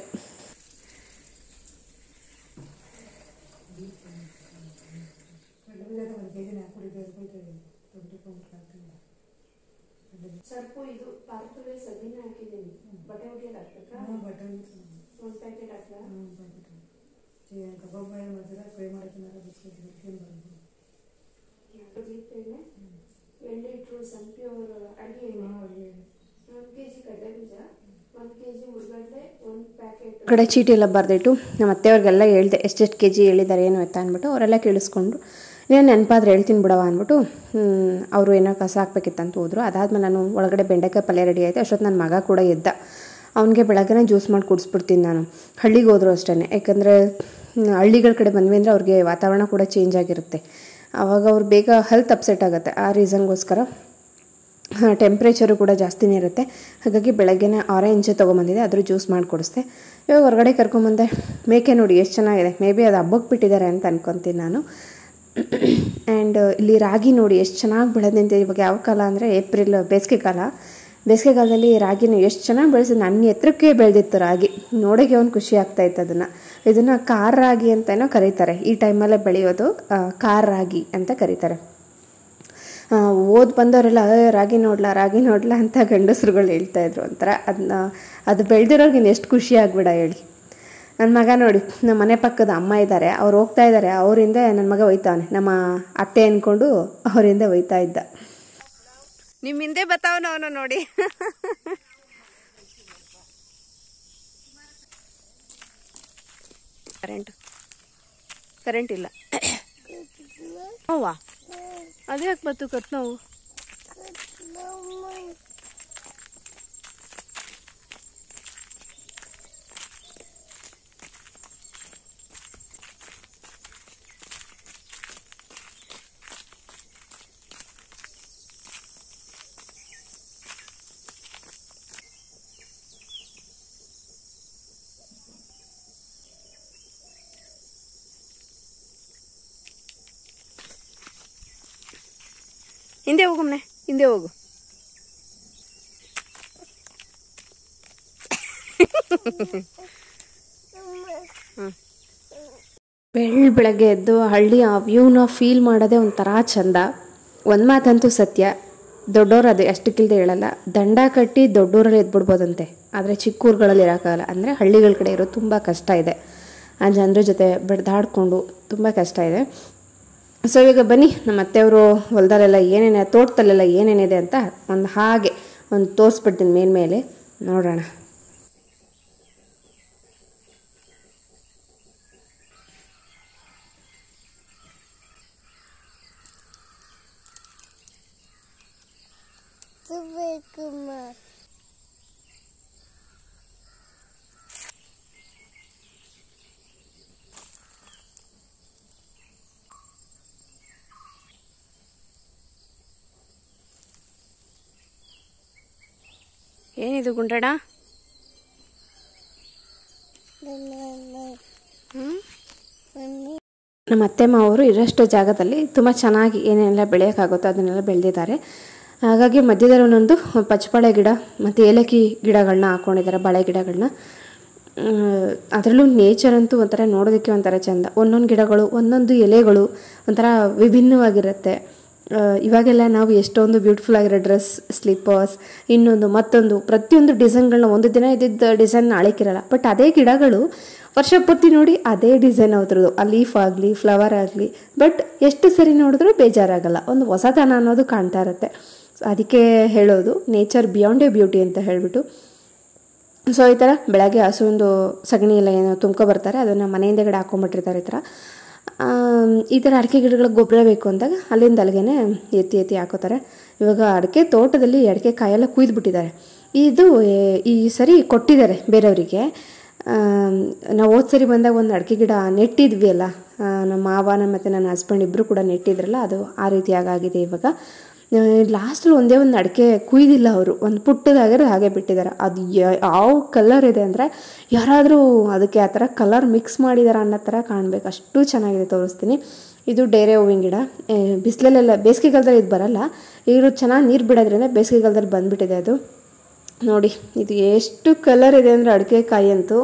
ಸ್ವಲ್ಪ ಇದು ಪಾರ್ಕಲ್ಲಿ ಸಗಣಿನ ಹಾಕಿದ್ದೀನಿ ಬಟ್ಟೆ ಒಗೆಯಲ್ಲ ಒಂದು ಪ್ಯಾಕೆಟ್ ಹಾಕ್ಲಾ ಕಬಾಬ್ ಮಾಡ್ತೀರಾ ಫ್ರೈ ಮಾಡೋಕ್ಕಿಂತ ಬಿಸ್ಕೆಟ್ ಬಿಸ್ಕೆಟ್ ಬರೋದು ಎಣ್ಣೆ ಎಣ್ಣೆ ಇಟ್ಟರು ಸನ್ಫ್ಲವರ್ ಅಡುಗೆ ಎಣ್ಣೆ ಒಂದು ಕೆ ಜಿ ಕಡಲೆಬೀಜ ಒಂದು ಕೆ ಜಿ ಉಳ್ಳಗಡ್ಡೆ ಒಂದು ಪ್ಯಾಕೆಟ್ ಕಡೆ ಚೀಟಿ ಎಲ್ಲ ಬರೆದಿಟ್ಟು ನಮ್ಮ ಅತ್ತೆಯವ್ರಿಗೆಲ್ಲ ಹೇಳ್ದೆ ಎಷ್ಟೆಷ್ಟು ಕೆ ಜಿ ಹೇಳಿದ್ದಾರೆ ಏನು ಎತ್ತ ಅಂದ್ಬಿಟ್ಟು ಅವರೆಲ್ಲ ಕೇಳಿಸ್ಕೊಂಡು ಇನ್ನೇನು ನೆನಪಾದ್ರೆ ಹೇಳ್ತೀನಿ ಬಿಡವ ಅಂದ್ಬಿಟ್ಟು ಅವರು ಏನೋ ಕಸ ಹಾಕ್ಬೇಕಿತ್ತಂತ ಹೋದ್ರು ಅದಾದ್ಮೇಲೆ ನಾನು ಒಳಗಡೆ ಬೆಂಡೆಕಾಯಿ ಪಲ್ಯ ರೆಡಿ ಆಯಿತು ಅಷ್ಟೊತ್ತು ನನ್ನ ಮಗ ಕೂಡ ಎದ್ದ ಅವನಿಗೆ ಬೆಳಗ್ಗೆನೇ ಜ್ಯೂಸ್ ಮಾಡಿ ಕುಡಿಸ್ಬಿಡ್ತೀನಿ ನಾನು ಹಳ್ಳಿಗೆ ಹೋದ್ರು ಅಷ್ಟೇ ಯಾಕಂದರೆ ಹಳ್ಳಿಗಳ ಕಡೆ ಬಂದ್ವಿ ಅಂದರೆ ಅವ್ರಿಗೆ ವಾತಾವರಣ ಕೂಡ ಚೇಂಜ್ ಆಗಿರುತ್ತೆ ಆವಾಗ ಅವ್ರು ಬೇಗ ಹೆಲ್ತ್ ಅಪ್ಸೆಟ್ ಆಗುತ್ತೆ ಆ ರೀಸನ್ಗೋಸ್ಕರ ಟೆಂಪ್ರೇಚರು ಕೂಡ ಜಾಸ್ತಿನೇ ಇರುತ್ತೆ ಹಾಗಾಗಿ ಬೆಳಗ್ಗೆನೇ ಆರೆಂಜ್ ತೊಗೊಂಬಂದಿದೆ ಅದ್ರ ಜ್ಯೂಸ್ ಮಾಡಿ ಕೊಡಿಸ್ದೆ ಇವಾಗ ಹೊರಗಡೆ ಕರ್ಕೊಂಬಂದೆ ಮೇಕೆ ನೋಡಿ ಎಷ್ಟು ಚೆನ್ನಾಗಿದೆ ಮೇ ಬಿ ಅದು ಹಬ್ಬಕ್ಕೆ ಬಿಟ್ಟಿದ್ದಾರೆ ಅಂತ ಅನ್ಕೊತೀನಿ ನಾನು ಆ್ಯಂಡ್ ಇಲ್ಲಿ ರಾಗಿ ನೋಡಿ ಎಷ್ಟು ಚೆನ್ನಾಗಿ ಬೆಳೆದು ನಿಂತಿದೆ ಇವಾಗ ಯಾವ ಕಾಲ ಅಂದರೆ ಏಪ್ರಿಲ್ ಬೇಸಿಗೆ ಕಾಲ ಬೇಸಿಗೆಗಾಲದಲ್ಲಿ ರಾಗಿನ ಎಷ್ಟು ಚೆನ್ನಾಗಿ ಬೆಳೆಸಿದ್ ನನ್ನ ಎತ್ತರಕ್ಕೆ ಬೆಳೆದಿತ್ತು ರಾಗಿ ನೋಡೋಕ್ಕೆ ಒಂದು ಖುಷಿ ಆಗ್ತಾ ಇತ್ತು ಅದನ್ನು ಇದನ್ನು ಕಾರ್ ರಾಗಿ ಅಂತಲೂ ಕರೀತಾರೆ ಈ ಟೈಮಲ್ಲೇ ಬೆಳೆಯೋದು ಆ, ಕಾರ್ ರಾಗಿ ಅಂತ ಕರೀತಾರೆ ಓದ್ ಬಂದವರೆಲ್ಲ "ಏ, ರಾಗಿ ನೋಡ್ಲಾ ರಾಗಿ ನೋಡ್ಲಾ ಅಂತ ಗಂಡಸ್ರುಗಳು ಹೇಳ್ತಾ ಇದ್ರು ಒಂಥರ ಅದನ್ನ ಅದು ಬೆಳೆದಿರೋರ್ಗೆ ಎಷ್ಟು ಖುಷಿ ಆಗ್ಬಿಡ ಹೇಳಿ ನನ್ನ ಮಗ ನೋಡಿ ನಮ್ಮ ಮನೆ ಪಕ್ಕದ ಅಮ್ಮ ಇದ್ದಾರೆ ಅವ್ರು ಹೋಗ್ತಾ ಇದ್ದಾರೆ ಅವರಿಂದ ನನ್ನ ಮಗ ಒಯ್ತಾವನೆ ನಮ್ಮ ಅತ್ತೆ ಅಂದ್ಕೊಂಡು ಅವರಿಂದ ಒಯ್ತಾ ಇದ್ದ ನಿಮ್ಮ ಹಿಂದೆ ಬತ್ತಾವನ ಅವನು ನೋಡಿ ಕರೆಂಟ್ ಕರೆಂಟ್ ಇಲ್ಲ ಅವ್ವ ಅದೇ ಯಾಕೆ ಬತ್ತು ಕತ್ ನೋವು ಹಿಂದೆ ಹೋಗಮ್ಮನೆ ಹಿಂದೆ ಹೋಗು ಬೆಳ್ ಬೆಳಗ್ಗೆ ಎದ್ದು ಹಳ್ಳಿಯ ವ್ಯೂನ ಫೀಲ್ ಮಾಡೋದೇ ಒಂಥರ ಚಂದ ಒಂದು ಮಾತಂತೂ ಸತ್ಯ ದೊಡ್ಡೋರು ಅದು ಅಷ್ಟಕ್ಕಿಲ್ದೆ ಹೇಳಲ್ಲ ದಂಡ ಕಟ್ಟಿ ದೊಡ್ಡೂರಲ್ಲಿ ಎದ್ಬಿಡ್ಬೋದಂತೆ ಆದರೆ ಚಿಕ್ಕ ಊರುಗಳಲ್ಲಿ ಇರೋಕ್ಕಾಗಲ್ಲ ಅಂದರೆ ಹಳ್ಳಿಗಳ ಕಡೆ ಇರೋದು ತುಂಬ ಕಷ್ಟ ಇದೆ ಆ ಜನರ ಜೊತೆ ಬೆಡ್ದಾಡ್ಕೊಂಡು ತುಂಬ ಕಷ್ಟ ಇದೆ ಸೊ ಇವಾಗ ಬನ್ನಿ ನಮ್ಮ ಅತ್ತೆಯವರು ಹೊಲದಲ್ಲೆಲ್ಲ ಏನೇನೆ ತೋಟದಲ್ಲೆಲ್ಲ ಏನೇನಿದೆ ಅಂತ ಒಂದು ಹಾಗೆ ಒಂದು ತೋರಿಸ್ಬಿಡ್ತೀನಿ ಮೇಲ್ಮೇಲೆ ನೋಡೋಣ ಏನಿದು ಗುಂಡಣ್ಣ ನಮ್ಮ ಅತ್ತೆ ಮಾವರು ಇರೋಷ್ಟು ಜಾಗದಲ್ಲಿ ತುಂಬ ಚೆನ್ನಾಗಿ ಏನೆಲ್ಲ ಬೆಳೆಯೋಕ್ಕಾಗುತ್ತೋ ಅದನ್ನೆಲ್ಲ ಬೆಳೆದಿದ್ದಾರೆ ಹಾಗಾಗಿ ಮಧ್ಯದಲ್ಲಿ ಒಂದೊಂದು ಪಚ್ಚಬಾಳೆ ಗಿಡ ಮತ್ತು ಏಲಕ್ಕಿ ಗಿಡಗಳನ್ನ ಹಾಕ್ಕೊಂಡಿದ್ದಾರೆ ಬಾಳೆ ಗಿಡಗಳನ್ನ ಅದರಲ್ಲೂ ನೇಚರ್ ಅಂತೂ ಒಂಥರ ನೋಡೋದಕ್ಕೆ ಒಂಥರ ಚೆಂದ ಒಂದೊಂದು ಗಿಡಗಳು ಒಂದೊಂದು ಎಲೆಗಳು ಒಂಥರ ವಿಭಿನ್ನವಾಗಿರುತ್ತೆ ಆ, ಇವಾಗೆಲ್ಲ ನಾವು ಎಷ್ಟೊಂದು ಬ್ಯೂಟಿಫುಲ್ ಆಗಿರೋ ಡ್ರೆಸ್ ಸ್ಲಿಪ್ಪರ್ಸ್ ಇನ್ನೊಂದು ಮತ್ತೊಂದು ಪ್ರತಿಯೊಂದು ಡಿಸೈನ್ಗಳನ್ನ ಒಂದು ದಿನ ಇದ್ದಿದ್ದ ಡಿಸೈನ್ ನಾಳೆಕಿರಲ್ಲ ಬಟ್ ಅದೇ ಗಿಡಗಳು ವರ್ಷ ಪೂರ್ತಿ ನೋಡಿ ಅದೇ ಡಿಸೈನ್ ಅವ್ರದ್ದು ಆ ಲೀಫ್ ಆಗಲಿ ಫ್ಲವರ್ ಆಗಲಿ ಬಟ್ ಎಷ್ಟು ಸರಿ ನೋಡಿದ್ರೂ ಬೇಜಾರಾಗಲ್ಲ ಒಂದು ಹೊಸತನ ಅನ್ನೋದು ಕಾಣ್ತಾ ಇರುತ್ತೆ So, ಅದಕ್ಕೆ ಹೇಳೋದು ನೇಚರ್ ಬಿಯಾಂಡ್ ಎ ಬ್ಯೂಟಿ ಅಂತ ಹೇಳಿಬಿಟ್ಟು ಸೊ ಈ ಥರ ಬೆಳಗ್ಗೆ ಹಸುವಿಂದು ಸಗಣಿ ಎಲ್ಲ ಏನೋ ತುಂಬ್ಕೊ ಬರ್ತಾರೆ ಅದನ್ನು ಮನೆ ಹಿಂದೆಗಡೆ ಹಾಕೊಂಡ್ಬಿಟ್ಟಿರ್ತಾರೆ ಈ ಥರ ಆಮ್, ಈ ಥರ ಅಡಿಕೆ ಗಿಡಗಳಿಗೆ ಗೊಬ್ಬರ ಬೇಕು ಅಂದಾಗ ಅಲ್ಲಿಂದ ಅಲ್ಲಿಗೆ ಎತ್ತಿ ಎತ್ತಿ ಹಾಕೋತಾರೆ ಇವಾಗ ಅಡಿಕೆ ತೋಟದಲ್ಲಿ ಅಡಿಕೆ ಕಾಯೆಲ್ಲ ಕುಯ್ದುಬಿಟ್ಟಿದ್ದಾರೆ ಇದು ಏ- ಈ ಸರಿ ಕೊಟ್ಟಿದ್ದಾರೆ ಬೇರೆಯವರಿಗೆ ಆಮ್, ನಾವು ಹೋದ ಸರಿ ಬಂದಾಗ ಒಂದು ಅಡಿಕೆ ಗಿಡ ನೆಟ್ಟಿದ್ವಿ ಅಲ್ಲ ಆ, ನಮ್ಮ ಮಾವ ನಮ್ಮ ಮತ್ತು ನನ್ನ ಹಸ್ಬೆಂಡ್ ಇಬ್ಬರು ಕೂಡ ನೆಟ್ಟಿದ್ರಲ್ಲ ಅದು ಆ ರೀತಿಯಾಗಿ ಆಗಿದೆ ಇವಾಗ ಲಾಸ್ಟಲ್ಲಿ ಒಂದೇ ಒಂದು ಅಡಿಕೆ ಕುಯ್ದಿಲ್ಲ ಅವರು ಒಂದು ಪುಟ್ಟದಾಗಿರೋ ಹಾಗೆ ಬಿಟ್ಟಿದ್ದಾರೆ ಅದು ಯ- ಯಾವ ಕಲರ್ ಇದೆ ಅಂದರೆ ಯಾರಾದರೂ ಅದಕ್ಕೆ ಆ ಥರ ಕಲರ್ ಮಿಕ್ಸ್ ಮಾಡಿದಾರ ಅನ್ನೋ ಥರ ಕಾಣಬೇಕು ಅಷ್ಟು ಚೆನ್ನಾಗಿದೆ ತೋರಿಸ್ತೀನಿ ಇದು ಡೇರೆ ಹೂವಿನ ಗಿಡ ಏ, ಬಿಸಿಲಲ್ಲೆಲ್ಲ ಬೇಸಿಗೆಗಾಲದಲ್ಲಿ ಇದು ಬರಲ್ಲ ಇವರು ಚೆನ್ನಾಗಿ ನೀರು ಬಿಡೋದ್ರಿಂದ ಬೇಸಿಗೆಗಾಲದಲ್ಲಿ ಬಂದುಬಿಟ್ಟಿದೆ ಅದು ನೋಡಿ ಇದು ಎಷ್ಟು ಕಲರ್ ಇದೆ ಅಂದರೆ ಅಡಿಕೆ ಕಾಯಿ ಅಂತೂ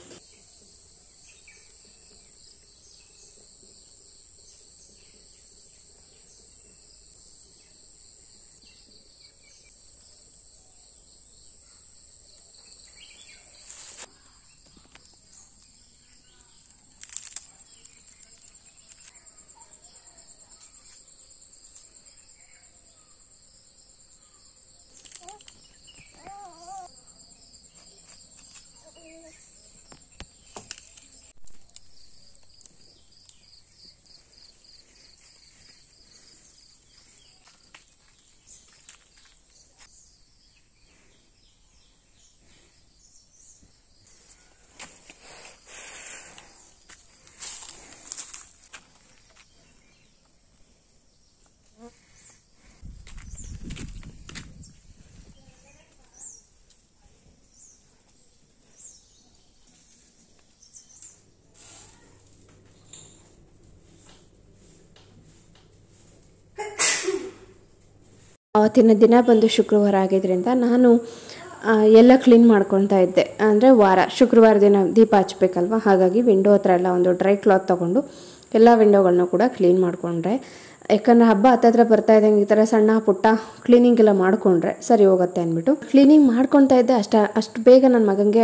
ಆವತ್ತಿನ ದಿನ ಬಂದು ಶುಕ್ರವಾರ ಆಗಿದ್ದರಿಂದ ನಾನು ಆ, ಎಲ್ಲ ಕ್ಲೀನ್ ಮಾಡ್ಕೊತಾ ಇದ್ದೆ ಅಂದರೆ ವಾರ ಶುಕ್ರವಾರ ದಿನ ದೀಪ ಹಚ್ಬೇಕಲ್ವ ಹಾಗಾಗಿ ವಿಂಡೋ ಹತ್ರ ಎಲ್ಲ ಒಂದು ಡ್ರೈ ಕ್ಲಾತ್ ತೊಗೊಂಡು ಎಲ್ಲ ವಿಂಡೋಗಳನ್ನೂ ಕೂಡ ಕ್ಲೀನ್ ಮಾಡಿಕೊಂಡ್ರೆ ಯಾಕಂದರೆ ಹಬ್ಬ ಹತ್ತತ್ರ ಬರ್ತಾ ಇದ್ದಂಗೆ ಈ ಥರ ಸಣ್ಣ ಪುಟ್ಟ ಕ್ಲೀನಿಂಗ್ ಎಲ್ಲ ಮಾಡಿಕೊಂಡ್ರೆ ಸರಿ ಹೋಗುತ್ತೆ ಅಂದ್ಬಿಟ್ಟು ಕ್ಲೀನಿಂಗ್ ಮಾಡ್ಕೊತಾ ಇದ್ದೆ ಅಷ್ಟ ಅಷ್ಟು ಬೇಗ ನನ್ನ ಮಗನಿಗೆ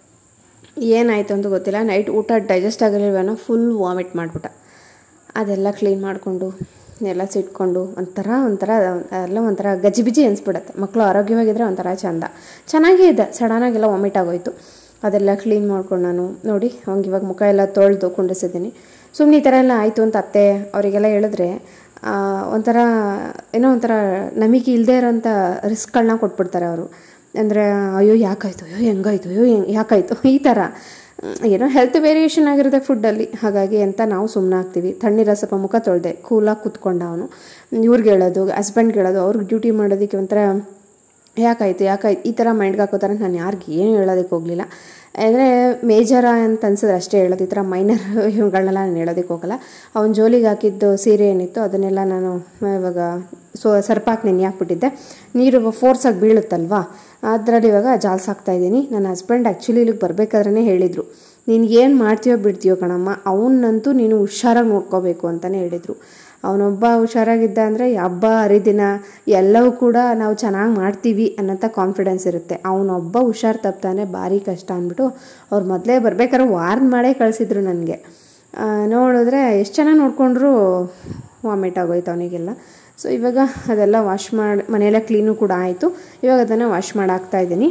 ಏನಾಯಿತು ಅಂತ ಗೊತ್ತಿಲ್ಲ ನೈಟ್ ಊಟ ಡೈಜೆಸ್ಟ್ ಆಗಿರಲಿಲ್ವೇನೋ ಫುಲ್ ವಾಮಿಟ್ ಮಾಡಿಬಿಟ್ಟ ಅದೆಲ್ಲ ಕ್ಲೀನ್ ಮಾಡಿಕೊಂಡು ಎಲ್ಲ ಸಿಟ್ಕೊಂಡು ಒಂಥರ ಒಂಥರ ಎಲ್ಲ ಒಂಥರ ಗಜಿಬಿಜಿ ಅನಿಸ್ಬಿಡುತ್ತೆ ಮಕ್ಕಳು ಆರೋಗ್ಯವಾಗಿದ್ದರೆ ಒಂಥರ ಚಂದ ಚೆನ್ನಾಗೇ ಇದೆ ಸಡನ್ನಾಗೆಲ್ಲ ವಾಮಿಟ್ ಆಗೋಯ್ತು ಅದೆಲ್ಲ ಕ್ಲೀನ್ ಮಾಡ್ಕೊಂಡು ನಾನು ನೋಡಿ ಅವ್ನಿಗೆ ಇವಾಗ ಮುಖ ಎಲ್ಲ ತೊಳೆದು ಕುಂಡಿಸಿದ್ದೀನಿ ಸುಮ್ಮನೆ ಈ ಥರ ಎಲ್ಲ ಆಯಿತು ಅಂತ ಅತ್ತೆ ಅವರಿಗೆಲ್ಲ ಹೇಳಿದ್ರೆ ಆ, ಒಂಥರ ಏನೋ ಒಂಥರ ನಂಬಿಕೆ ಇಲ್ಲದೆ ಇರೋಂಥ ರಿಸ್ಕ್ಗಳನ್ನ ಕೊಟ್ಬಿಡ್ತಾರೆ ಅವರು ಅಂದರೆ ಅಯ್ಯೋ ಯಾಕಾಯ್ತು ಅಯ್ಯೋ ಹೆಂಗಾಯ್ತು ಅಯ್ಯೋ ಹೆಂಗ್ ಯಾಕಾಯ್ತು ಈ ಥರ ಮ್, ಏನೋ ಹೆಲ್ತ್ ವೇರಿಯೇಷನ್ ಆಗಿರುತ್ತೆ ಫುಡ್ಡಲ್ಲಿ ಹಾಗಾಗಿ ಅಂತ ನಾವು ಸುಮ್ಮನೆ ಆಗ್ತೀವಿ ತಣ್ಣೀರ ಸ್ವಲ್ಪ ಮುಖ ತೊಳೆದೆ ಕೂಲಾಗಿ ಕೂತ್ಕೊಂಡ ಅವನು ಇವ್ರಿಗೆ ಹೇಳೋದು ಹಸ್ಬೆಂಡ್ಗೆ ಹೇಳೋದು ಅವ್ರಿಗೆ ಡ್ಯೂಟಿ ಮಾಡೋದಕ್ಕೆ ಒಂಥರ ಯಾಕಾಯ್ತು ಯಾಕಾಯ್ತು ಈ ಥರ ಮೈಂಡ್ಗೆ ಹಾಕೋತಾರೆ ನಾನು ಯಾರಿಗೆ ಏನು ಹೇಳೋದಕ್ಕೆ ಹೋಗಲಿಲ್ಲ ಅಂದರೆ ಮೇಜರ ಅಂತ ಅನ್ಸಿದ್ರೆ ಅಷ್ಟೇ ಹೇಳೋದು ಈ ಥರ ಮೈನರ್ ಇವುಗಳನ್ನೆಲ್ಲ ನಾನು ಹೇಳೋದಕ್ಕೆ ಹೋಗಲ್ಲ ಅವ್ನ ಜೋಲಿಗೆ ಹಾಕಿದ್ದು ಸೀರೆ ಏನಿತ್ತು ಅದನ್ನೆಲ್ಲ ನಾನು ಇವಾಗ ಸೊ ಸರ್ಪಾಕಿ ನೆನೆ ಹಾಕ್ಬಿಟ್ಟಿದ್ದೆ ನೀರು ಫೋರ್ಸಾಗಿ ಬೀಳುತ್ತಲ್ವಾ ಅದರಲ್ಲಿ ಇವಾಗ ಜಾಲ್ಸಾಕ್ತಾ ಇದ್ದೀನಿ ನನ್ನ ಹಸ್ಬೆಂಡ್ ಆ್ಯಕ್ಚುಲಿ ಇಲ್ಲಿಗೆ ಬರಬೇಕಾದ್ರೇ ಹೇಳಿದರು ನೀನು ಏನು ಮಾಡ್ತೀಯೋ ಬಿಡ್ತೀಯೋ ಕಣಮ್ಮ ಅವನಂತೂ ನೀನು ಹುಷಾರಾಗಿ ನೋಡ್ಕೋಬೇಕು ಅಂತಲೇ ಹೇಳಿದರು ಅವನೊಬ್ಬ ಹುಷಾರಾಗಿದ್ದ ಅಂದರೆ ಹಬ್ಬ ಹರಿದಿನ ಎಲ್ಲವೂ ಕೂಡ ನಾವು ಚೆನ್ನಾಗಿ ಮಾಡ್ತೀವಿ ಅನ್ನೋಂಥ ಕಾನ್ಫಿಡೆನ್ಸ್ ಇರುತ್ತೆ ಅವನೊಬ್ಬ ಹುಷಾರು ತಪ್ತಾನೆ ಭಾರಿ ಕಷ್ಟ ಅಂದ್ಬಿಟ್ಟು ಅವ್ರು ಮೊದಲೇ ಬರ್ಬೇಕಾದ್ರೆ ವಾರ್ನ್ ಮಾಡೇ ಕಳಿಸಿದ್ರು ನನಗೆ ನೋಡಿದ್ರೆ ಎಷ್ಟು ಚೆನ್ನಾಗಿ ನೋಡಿಕೊಂಡ್ರು ವಾಮಿಟ್ ಆಗೋಯ್ತು ಅವನಿಗೆಲ್ಲ ಸೊ ಇವಾಗ ಅದೆಲ್ಲ ವಾಶ್ ಮಾಡಿ ಮನೆಯೆಲ್ಲ ಕ್ಲೀನು ಕೂಡ ಆಯಿತು ಇವಾಗ ಅದನ್ನು ವಾಶ್ ಮಾಡಾಕ್ತಾ ಇದ್ದೀನಿ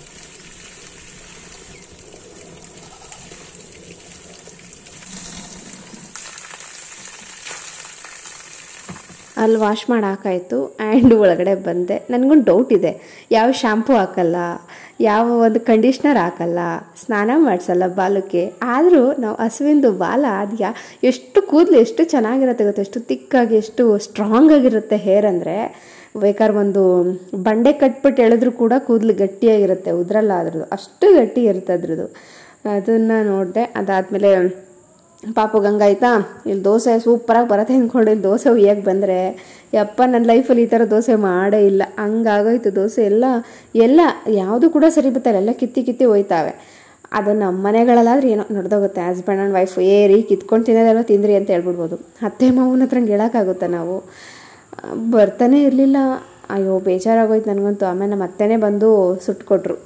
ಅಲ್ಲಿ ವಾಶ್ ಮಾಡಿ ಹಾಕಾಯಿತು ಆ್ಯಂಡ್ ಒಳಗಡೆ ಬಂದೆ ನನಗೊಂದು ಡೌಟ್ ಇದೆ ಯಾವ ಶ್ಯಾಂಪು ಹಾಕಲ್ಲ ಯಾವ ಒಂದು ಕಂಡೀಷ್ನರ್ ಹಾಕಲ್ಲ ಸ್ನಾನ ಮಾಡಿಸಲ್ಲ ಬಾಲಕ್ಕೆ ಆದರೂ ನಾವು ಹಸುವಿಂದು ಬಾಲ ಅದು ಯಾ ಎಷ್ಟು ಕೂದಲು ಎಷ್ಟು ಚೆನ್ನಾಗಿರುತ್ತೆ ಗೊತ್ತಾ ಎಷ್ಟು ತಿಕ್ಕಾಗಿ ಎಷ್ಟು ಸ್ಟ್ರಾಂಗ್ ಆಗಿರುತ್ತೆ ಹೇರ್ ಅಂದರೆ ಬೇಕಾದ್ರೆ ಒಂದು ಬಂಡೆ ಕಟ್ಬಿಟ್ಟು ಎಳೆದ್ರೂ ಕೂಡ ಕೂದಲು ಗಟ್ಟಿಯಾಗಿರುತ್ತೆ ಉದ್ರಲ್ಲ ಅದ್ರದ್ದು ಅಷ್ಟು ಗಟ್ಟಿ ಇರುತ್ತೆ ಅದ್ರದ್ದು ಅದನ್ನು ನೋಡಿದೆ ಅದಾದಮೇಲೆ ಪಾಪು ಗಂಗಾಯ್ತಾ ಇಲ್ಲಿ ದೋಸೆ ಸೂಪರಾಗಿ ಬರತ್ತೆ ಅಂದ್ಕೊಂಡು ಇಲ್ಲಿ ದೋಸೆ ಹುಯ್ಯಕ್ಕೆ ಬಂದರೆ ಯಪ್ಪ ನನ್ನ ಲೈಫಲ್ಲಿ ಈ ಥರ ದೋಸೆ ಮಾಡೇ ಇಲ್ಲ ಹಂಗಾಗೋಯ್ತು ದೋಸೆ ಎಲ್ಲ ಎಲ್ಲ ಯಾವುದು ಕೂಡ ಸರಿ ಬರ್ತಾರೆ ಎಲ್ಲ ಕಿತ್ತಿ ಕಿತ್ತಿ ಹೋಯ್ತಾವೆ ಅದು ನಮ್ಮ ಮನೆಗಳಲ್ಲಾದ್ರೆ ಏನೋ ನಡೆದೋಗುತ್ತೆ ಹಸ್ಬೆಂಡ್ ಆ್ಯಂಡ್ ವೈಫ್ ಏರಿ ಕಿತ್ಕೊಂಡು ತಿನ್ನೋದೆಲ್ಲ ತಿಂದ್ರಿ ಅಂತ ಹೇಳ್ಬಿಡ್ಬೋದು ಅತ್ತೆ ಮಾವನ ಹತ್ರ ಹೇಳೋಕ್ಕಾಗುತ್ತಾ ನಾವು ಬರ್ತಾನೆ ಇರಲಿಲ್ಲ ಅಯ್ಯೋ ಬೇಜಾರಾಗೋಯ್ತು ನನಗಂತೂ ಆಮೇಲೆ ನಮ್ಮ ಅತ್ತೆನೇ ಬಂದು ಸುಟ್ಕೊಟ್ರು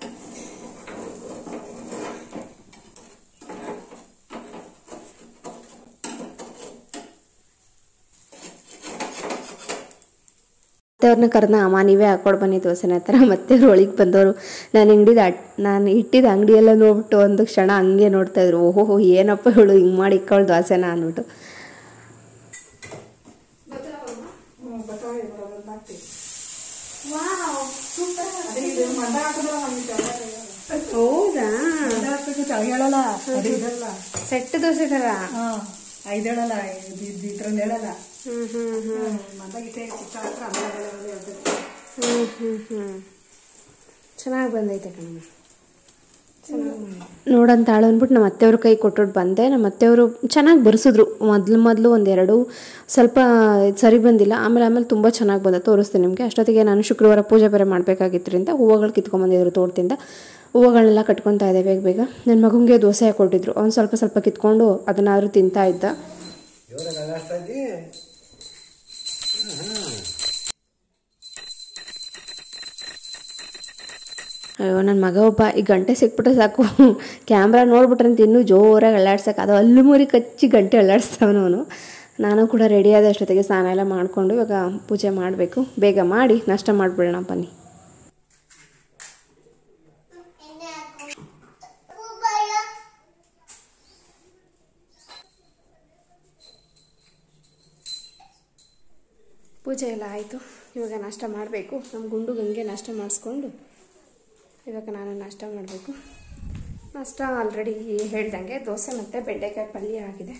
ಮತ್ತೆವ್ರನ್ನ ಕರೆದ ಅಮ್ಮ ನೀವೇ ಹಾಕ್ಕೊಡ್ ಬನ್ನಿ ದೋಸೆನ ಹತ್ರ ಮತ್ತೆ ಅವ್ರು ಒಳಗೆ ಬಂದವರು ನಾನು ಅಂಗಡಿದ ನಾನು ಇಟ್ಟಿದ್ದ ಅಂಗಡಿಯೆಲ್ಲ ನೋಡ್ಬಿಟ್ಟು ಒಂದು ಕ್ಷಣ ಹಂಗೆ ನೋಡ್ತಾ ಇದ್ರು ಓಹೋ ಏನಪ್ಪ ಇವಳು ಹಿಂಗೆ ಮಾಡಿ ಇಕ್ಕೊಳ್ಳು ದೋಸೆನ ಅಂದ್ಬಿಟ್ಟು ಹೌದಾ ಹೇಳಲ್ಲ ಅದು ಇದಲ್ಲ ಸೆಟ್ ದೋಸೆ ಥರ ಹಾ ಐದು ಹೇಳಲ್ಲ ಇದು ಇದ್ರಲ್ಲಿ ಹೇಳಲ್ಲ ಹ್ಞೂ ಹ್ಞೂ ಹ್ಞೂ ಮಂದಾಗಿಟ್ಟೆ ಚಿಕ್ಕ ಹತ್ರ ಆಮೇಲೆ ಹ್ಞೂ ಹ್ಞೂ ಹ್ಞೂ ಚೆನ್ನಾಗಿ ಬಂದೈತೆ ಕಣಮ್ಮ ನೋಡಂತ ಆಳು ಅಂದ್ಬಿಟ್ಟು ನಮ್ಮ ಅತ್ತೆಯವ್ರ ಕೈ ಕೊಟ್ಬಿಟ್ಟು ಬಂದೆ ನಮ್ಮ ಅತ್ತೆಯವರು ಚೆನ್ನಾಗಿ ಬರ್ಸಿದ್ರು ಮೊದಲು ಮೊದಲು ಒಂದೆರಡು ಸ್ವಲ್ಪ ಸರಿ ಬಂದಿಲ್ಲ ಆಮೇಲೆ ಆಮೇಲೆ ತುಂಬ ಚೆನ್ನಾಗಿ ಬಂದ ತೋರಿಸ್ತೀನಿ ನಿಮಗೆ ಅಷ್ಟೊತ್ತಿಗೆ ನಾನು ಶುಕ್ರವಾರ ಪೂಜೆ ಬೇರೆ ಮಾಡಬೇಕಾಗಿದ್ದರಿಂದ ಹೂವುಗಳು ಕಿತ್ಕೊಂಬಂದಿದ್ರು ತೋಟದಿಂದ ಹೂವುಗಳನ್ನೆಲ್ಲ ಕಟ್ಕೊತಾ ಇದೆ ಬೇಗ ಬೇಗ ನನ್ನ ಮಗುಂಗೆ ದೋಸೆ ಕೊಟ್ಟಿದ್ರು ಅವ್ನು ಸ್ವಲ್ಪ ಸ್ವಲ್ಪ ಕಿತ್ಕೊಂಡು ಅದನ್ನಾದ್ರೂ ತಿಂತಾ ಇದ್ದ ಜೋರಾಗಿ ಅಲ್ಲಾಡ್ತಾ ಇದ್ದಿ ಅಯ್ಯೋ ನನ್ನ ಮಗ ಒಬ್ಬ ಈ ಗಂಟೆ ಸಿಕ್ಬಿಟ್ರೆ ಸಾಕು ಕ್ಯಾಮ್ರಾ ನೋಡ್ಬಿಟ್ರೆ ಅಂತ ಇನ್ನೂ ಜೋರಾಗಿ ಅಲ್ಲಾಡ್ಸಕ್ಕೆ ಅದು ಅಲ್ಲು ಮುರಿ ಕಚ್ಚಿ ಗಂಟೆ ಅಲ್ಲಾಡಿಸ್ತಾವನು ಅವನು ನಾನು ಕೂಡ ರೆಡಿ ಆದ ಅಷ್ಟೊತ್ತಿಗೆ ಸ್ನಾನ ಎಲ್ಲ ಮಾಡಿಕೊಂಡು ಇವಾಗ ಪೂಜೆ ಮಾಡಬೇಕು ಬೇಗ ಮಾಡಿ ನಾಷ್ಟ ಮಾಡಿಬಿಡೋಣ ಬನ್ನಿ ಪೂಜೆ ಎಲ್ಲ ಆಯಿತು ಇವಾಗ ನಾಷ್ಟ ಮಾಡಬೇಕು ನಮ್ಮ ಗುಂಡು ಗಂಗೆ ನಾಷ್ಟ ಮಾಡಿಸ್ಕೊಂಡು ಇವಾಗ ನಾನು ನಾಷ್ಟ ಮಾಡಬೇಕು ನಾಷ್ಟ ಆಲ್ರೆಡಿ ಹೇಳ್ದಂಗೆ ದೋಸೆ ಮತ್ತು ಬೆಂಡೆಕಾಯಿ ಪಲ್ಯ ಆಗಿದೆ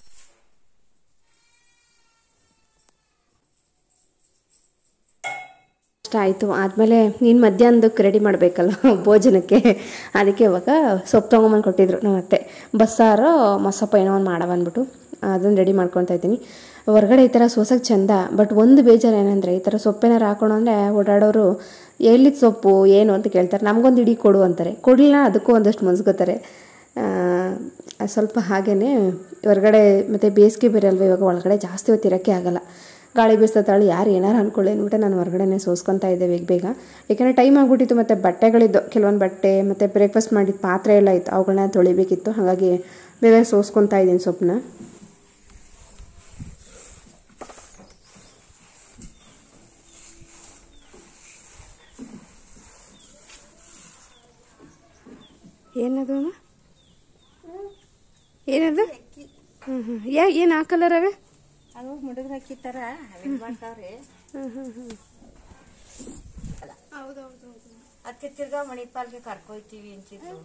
ಇಷ್ಟ ಆಯಿತು ಆದಮೇಲೆ ನೀನು ಮಧ್ಯಾಹ್ನದಕ್ಕೆ ರೆಡಿ ಮಾಡಬೇಕಲ್ಲ ಭೋಜನಕ್ಕೆ ಅದಕ್ಕೆ ಇವಾಗ ಸೊಪ್ಪು ತೊಗೊಂಬಂದು ಕೊಟ್ಟಿದ್ರು ನಮ್ಮ ಅತ್ತೆ ಬಸ್ಸಾರು ಮಸಪ್ಪ ಏನೋ ಒಂದು ಮಾಡವ ಅಂದ್ಬಿಟ್ಟು ಅದನ್ನು ರೆಡಿ ಮಾಡ್ಕೊತಾ ಇದ್ದೀನಿ ಹೊರಗಡೆ ಈ ಥರ ಸೋಸಕ್ಕೆ ಚಂದ ಬಟ್ ಒಂದು ಬೇಜಾರು ಏನಂದರೆ ಈ ಥರ ಸೊಪ್ಪೇನಾರು ಹಾಕೋಣ ಅಂದರೆ ಓಡಾಡೋರು ಎಲ್ಲಿದ್ದು ಸೊಪ್ಪು ಏನು ಅಂತ ಕೇಳ್ತಾರೆ ನಮಗೊಂದು ಇಡೀ ಕೊಡು ಅಂತಾರೆ ಕೊಡಲಿಲ್ಲ ಅದಕ್ಕೂ ಒಂದಷ್ಟು ಮನ್ಸ್ಕೋತಾರೆ ಆ, ಸ್ವಲ್ಪ ಹಾಗೇ ಹೊರಗಡೆ ಮತ್ತು ಬೇಸಿಗೆ ಬೇರೆ ಅಲ್ವ ಇವಾಗ ಒಳಗಡೆ ಜಾಸ್ತಿ ಹೊತ್ತು ಇರೋಕ್ಕೆ ಆಗಲ್ಲ ಗಾಳಿ ಬೀಸ್ತತಾಳು ಯಾರು ಏನಾರು ಅಂದ್ಕೊಳ್ಳಿ ಅಂದ್ಬಿಟ್ಟು ನಾನು ಹೊರಗಡೆನೇ ಸೋಸ್ಕೊತಾ ಇದ್ದೆ ಬೇಗ ಬೇಗ ಯಾಕಂದರೆ ಟೈಮ್ ಆಗಿಬಿಟ್ಟಿತ್ತು ಮತ್ತು ಬಟ್ಟೆಗಳಿದ್ದು ಕೆಲವೊಂದು ಬಟ್ಟೆ ಮತ್ತು ಬ್ರೇಕ್ಫಾಸ್ಟ್ ಮಾಡಿದ ಪಾತ್ರೆ ಎಲ್ಲ ಇತ್ತು ಅವುಗಳನ್ನ ತೊಳಿಬೇಕಿತ್ತು ಹಾಗಾಗಿ ಬೇಗ ಸೋಸ್ಕೊತಾ ಇದ್ದೀನಿ ಸೊಪ್ಪನ್ನ ಏನದು ಅಮ್ಮ ಏನದು ಹ್ಞೂ ಹ್ಞೂ ಯಾ ಏನು ಆ ಕಲರ್ ಅವೆ ಅವು ಮುಡುಗ್ರ ಹಾಕಿತ್ತಾರ ಅವೇನ್ ಮಾಡ್ತಾವ್ರಿ ಅದಕ್ಕೆ ತಿರ್ಗಾ ಮಣಿಪಾಲ್ಗೆ ಕರ್ಕೊಯ್ತೀವಿ ಅಂತಿದ್ರು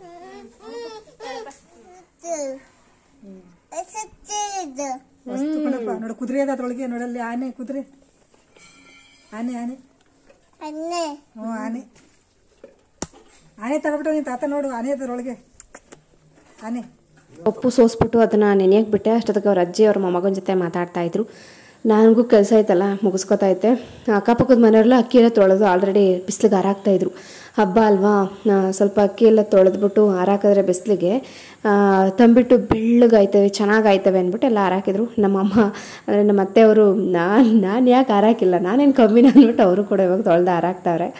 ವಸ್ತು ಕಣಪ್ಪ ನೋಡು ಕುದುರೆ ಅದ ಅದ್ರೊಳಗೆ ನೋಡಲ್ಲಿ ಆನೆ ಕುದುರೆ ಆನೆ ಆನೆ ಹ್ಞೂ ಆನೆ ಆನೆ ತಗೊಬಿಟ್ಟು ನೀನ್ ತಾತ ನೋಡು ಆನೆ ಅದ್ರೊಳಗೆ ಆನೆ ಉಪ್ಪು ಸೋಸ್ಬಿಟ್ಟು ಅದನ್ನು ನೆನೆಯಕ್ಕೆ ಬಿಟ್ಟೆ ಅಷ್ಟೊತ್ತಿಗೆ ಅವ್ರ ಅಜ್ಜಿ ಅವ್ರ ಮೊಮ್ಮಗನ ಜೊತೆ ಮಾತಾಡ್ತಾ ಇದ್ರು ನನಗೂ ಕೆಲಸ ಐತಲ್ಲ ಮುಗಿಸ್ಕೊತಾ ಇದ್ದೆ ಅಕ್ಕಪಕ್ಕದ ಮನೆಯವರೆಲ್ಲ ಅಕ್ಕಿ ಎಲ್ಲ ತೊಳೆದು ಆಲ್ರೆಡಿ ಬಿಸಿಲಿಗೆ ಹಾರಾಕ್ತಾ ಇದ್ರು ಹಬ್ಬ ಅಲ್ವಾ ಆ, ಸ್ವಲ್ಪ ಅಕ್ಕಿ ಎಲ್ಲ ತೊಳೆದ್ಬಿಟ್ಟು ಹಾರಾಕಿದ್ರೆ ಬಿಸಿಲಿಗೆ ತಂಬಿಟ್ಟು ಬೆಳ್ಳಗಾಯ್ತವೆ ಚೆನ್ನಾಗಾಯ್ತವೆ ಅಂದ್ಬಿಟ್ಟು ಎಲ್ಲ ಹಾರಾಕಿದ್ರು ನಮ್ಮಮ್ಮ ಅಂದರೆ ನಮ್ಮ ಅತ್ತೆಯವರು ನಾನು ನಾನು ಯಾಕೆ ಹಾರಾಕಿಲ್ಲ ನಾನೇನು ಕಮ್ಮಿನ ಅಂದ್ಬಿಟ್ಟು ಅವರು ಕೂಡ ಇವಾಗ ತೊಳೆದು ಹಾರಾಕ್ತಾವ್ರೆ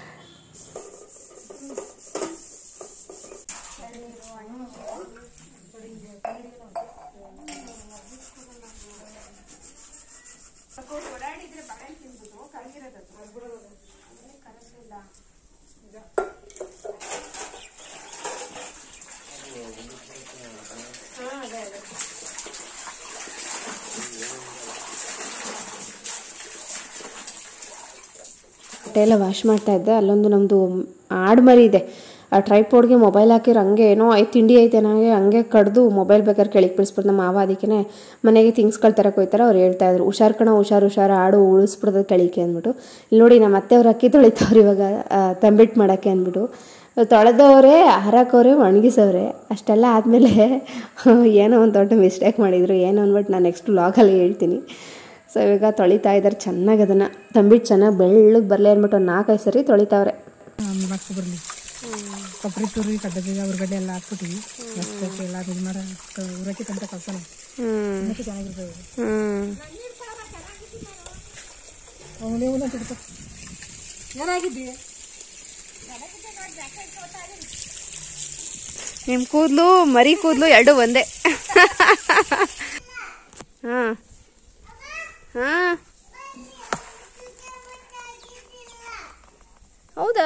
ಬಟ್ಟೆ ಎಲ್ಲ ವಾಶ್ ಮಾಡ್ತಾ ಇದ್ದೆ ಅಲ್ಲೊಂದು ನಮ್ಮದು ಆಡು ಮರಿ ಇದೆ ಆ ಟ್ರೈಪೋಡ್ಗೆ ಮೊಬೈಲ್ ಹಾಕಿರೋ ಹಂಗೆ ಏನೋ ಐದು ತಿಂಡಿ ಐತೆ ನನಗೆ ಹಂಗೆ ಕಡ್ದು ಮೊಬೈಲ್ ಬೇಕಾದ್ರೆ ಕೆಳಗೆ ಬಿಡಿಸ್ಬಿಟ್ಟು ನಮ್ಮ ಮಾವ ಅದಕ್ಕೆ ಮನೆಗೆ ಥಿಂಗ್ಸ್ಗಳು ತರಕ್ಕೆ ಹೋಯ್ತಾರೆ ಅವ್ರು ಹೇಳ್ತಾ ಇದ್ರು ಹುಷಾರ್ ಕಣ ಹುಷಾರು ಹುಷಾರು ಆಡು ಉಳಿಸ್ಬಿಡ್ತದೆ ಕೆಳಿಕೆ ಅಂದ್ಬಿಟ್ಟು ಇಲ್ಲಿ ನೋಡಿ ನಮ್ಮ ಅತ್ತೆ ಅವ್ರು ಅಕ್ಕಿ ತೊಳಿತಾವ್ರು ಇವಾಗ ಆ, ತಂಬಿಟ್ಟು ಮಾಡೋಕ್ಕೆ ಅಂದ್ಬಿಟ್ಟು ತೊಳೆದವ್ರೆ ಹಾರಾಕವ್ರೆ ಒಣಗಿಸವ್ರೆ ಅಷ್ಟೆಲ್ಲ ಆದಮೇಲೆ ಏನೋ ಒಂದು ದೊಡ್ಡ ಮಿಸ್ಟೇಕ್ ಮಾಡಿದರು ಏನು ಅಂದ್ಬಿಟ್ಟು ನಾನು ನೆಕ್ಸ್ಟ್ ವ್ಲಾಗಲ್ಲಿ ಹೇಳ್ತೀನಿ ಸೊ ಇವಾಗ ತೊಳಿತಾ ಇದ್ದಾರೆ ಚೆನ್ನಾಗಿ ಅದನ್ನು ತಂಬಿಟ್ಟು ಚೆನ್ನಾಗಿ ಬೆಳ್ಳಗೆ ಬರಲಿ ಅಂದ್ಬಿಟ್ಟು ಒಂದು ನಾಲ್ಕೈದು ಸರಿ ತೊಳಿತಾವ್ರೆ ಬಾಕ್ಸ್ ಬರಲಿ ಕೊಬ್ಬರಿ ತುರಿ ಕಡ್ಡೆ ಬೀಜ ಉರ್ಗಡ್ಡೆ ಎಲ್ಲ ಹಾಕ್ಬಿಟ್ಟಿವಿ ಮಸ್ತ್ ಎಲ್ಲ ಇದು ಮಾರ ಊರಕ್ಕೆ ತಂತ ಕಳ್ಸೋಣ ಇನ್ನಕ್ಕೆ ಚೆನ್ನಾಗಿರ್ತದೆ ಅವನೇ ಅವನೇ ತಿಡ್ತ ಏನಾಗಿದ್ದಿ ನಿಮ್ಮ ಕೂದಲು ಮರಿ ಕೂದಲು ಎರಡು ಒಂದೇ ಹಾಂ ಹಾಂ ಹೌದಾ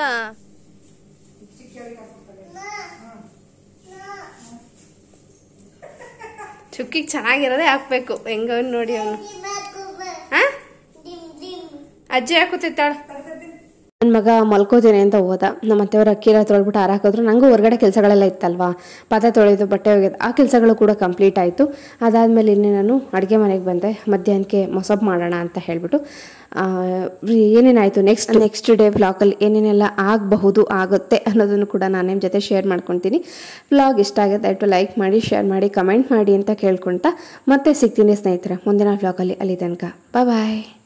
ಚುಕ್ಕಿಗೆ ಚೆನ್ನಾಗಿರೋದೇ ಹಾಕ್ಬೇಕು ಹೆಂಗ ನೋಡಿ ಅವನು ಹಾಂ ಅಜ್ಜಿ ಹಾಕುತ್ತಿತ್ತಾಳ ನನ್ನ ಮಗ ಮಲ್ಕೋತೀನಿ ಅಂತ ಹೋದ ನಮ್ಮ ಅತ್ತೆಯವ್ರ ಅಕ್ಕಿರ ತೊಳ್ಬಿಟ್ಟು ಹಾರಾಕಿದ್ರು ನನಗೂ ಹೊರಗಡೆ ಕೆಲಸಗಳೆಲ್ಲ ಇತ್ತಲ್ವಾ ಪಾತ್ರೆ ತೊಳೆದು ಬಟ್ಟೆ ಒಗೆದು ಆ ಕೆಲಸಗಳು ಕೂಡ ಕಂಪ್ಲೀಟ್ ಆಯಿತು ಅದಾದಮೇಲೆ ಇನ್ನೇ ನಾನು ಅಡುಗೆ ಮನೆಗೆ ಬಂದೆ ಮಧ್ಯಾಹ್ನಕ್ಕೆ ಮೊಸಪ್ ಮಾಡೋಣ ಅಂತ ಹೇಳಿಬಿಟ್ಟು ಏನೇನಾಯಿತು ನೆಕ್ಸ್ಟ್ ನೆಕ್ಸ್ಟ್ ಡೇ ವ್ಲಾಗಲ್ಲಿ ಏನೇನೆಲ್ಲ ಆಗಬಹುದು ಆಗುತ್ತೆ ಅನ್ನೋದನ್ನು ಕೂಡ ನಾನು ನಿಮ್ಮ ಜೊತೆ ಶೇರ್ ಮಾಡ್ಕೊತೀನಿ ವ್ಲಾಗ್ ಇಷ್ಟ ಆಗುತ್ತೆ ದಯವಿಟ್ಟು ಲೈಕ್ ಮಾಡಿ ಶೇರ್ ಮಾಡಿ ಕಮೆಂಟ್ ಮಾಡಿ ಅಂತ ಕೇಳ್ಕೊಳ್ತಾ ಮತ್ತೆ ಸಿಗ್ತೀನಿ ಸ್ನೇಹಿತರೆ ಮುಂದಿನ ವ್ಲಾಗಲ್ಲಿ ಅಲ್ಲಿ ತನಕ ಬಾಯ್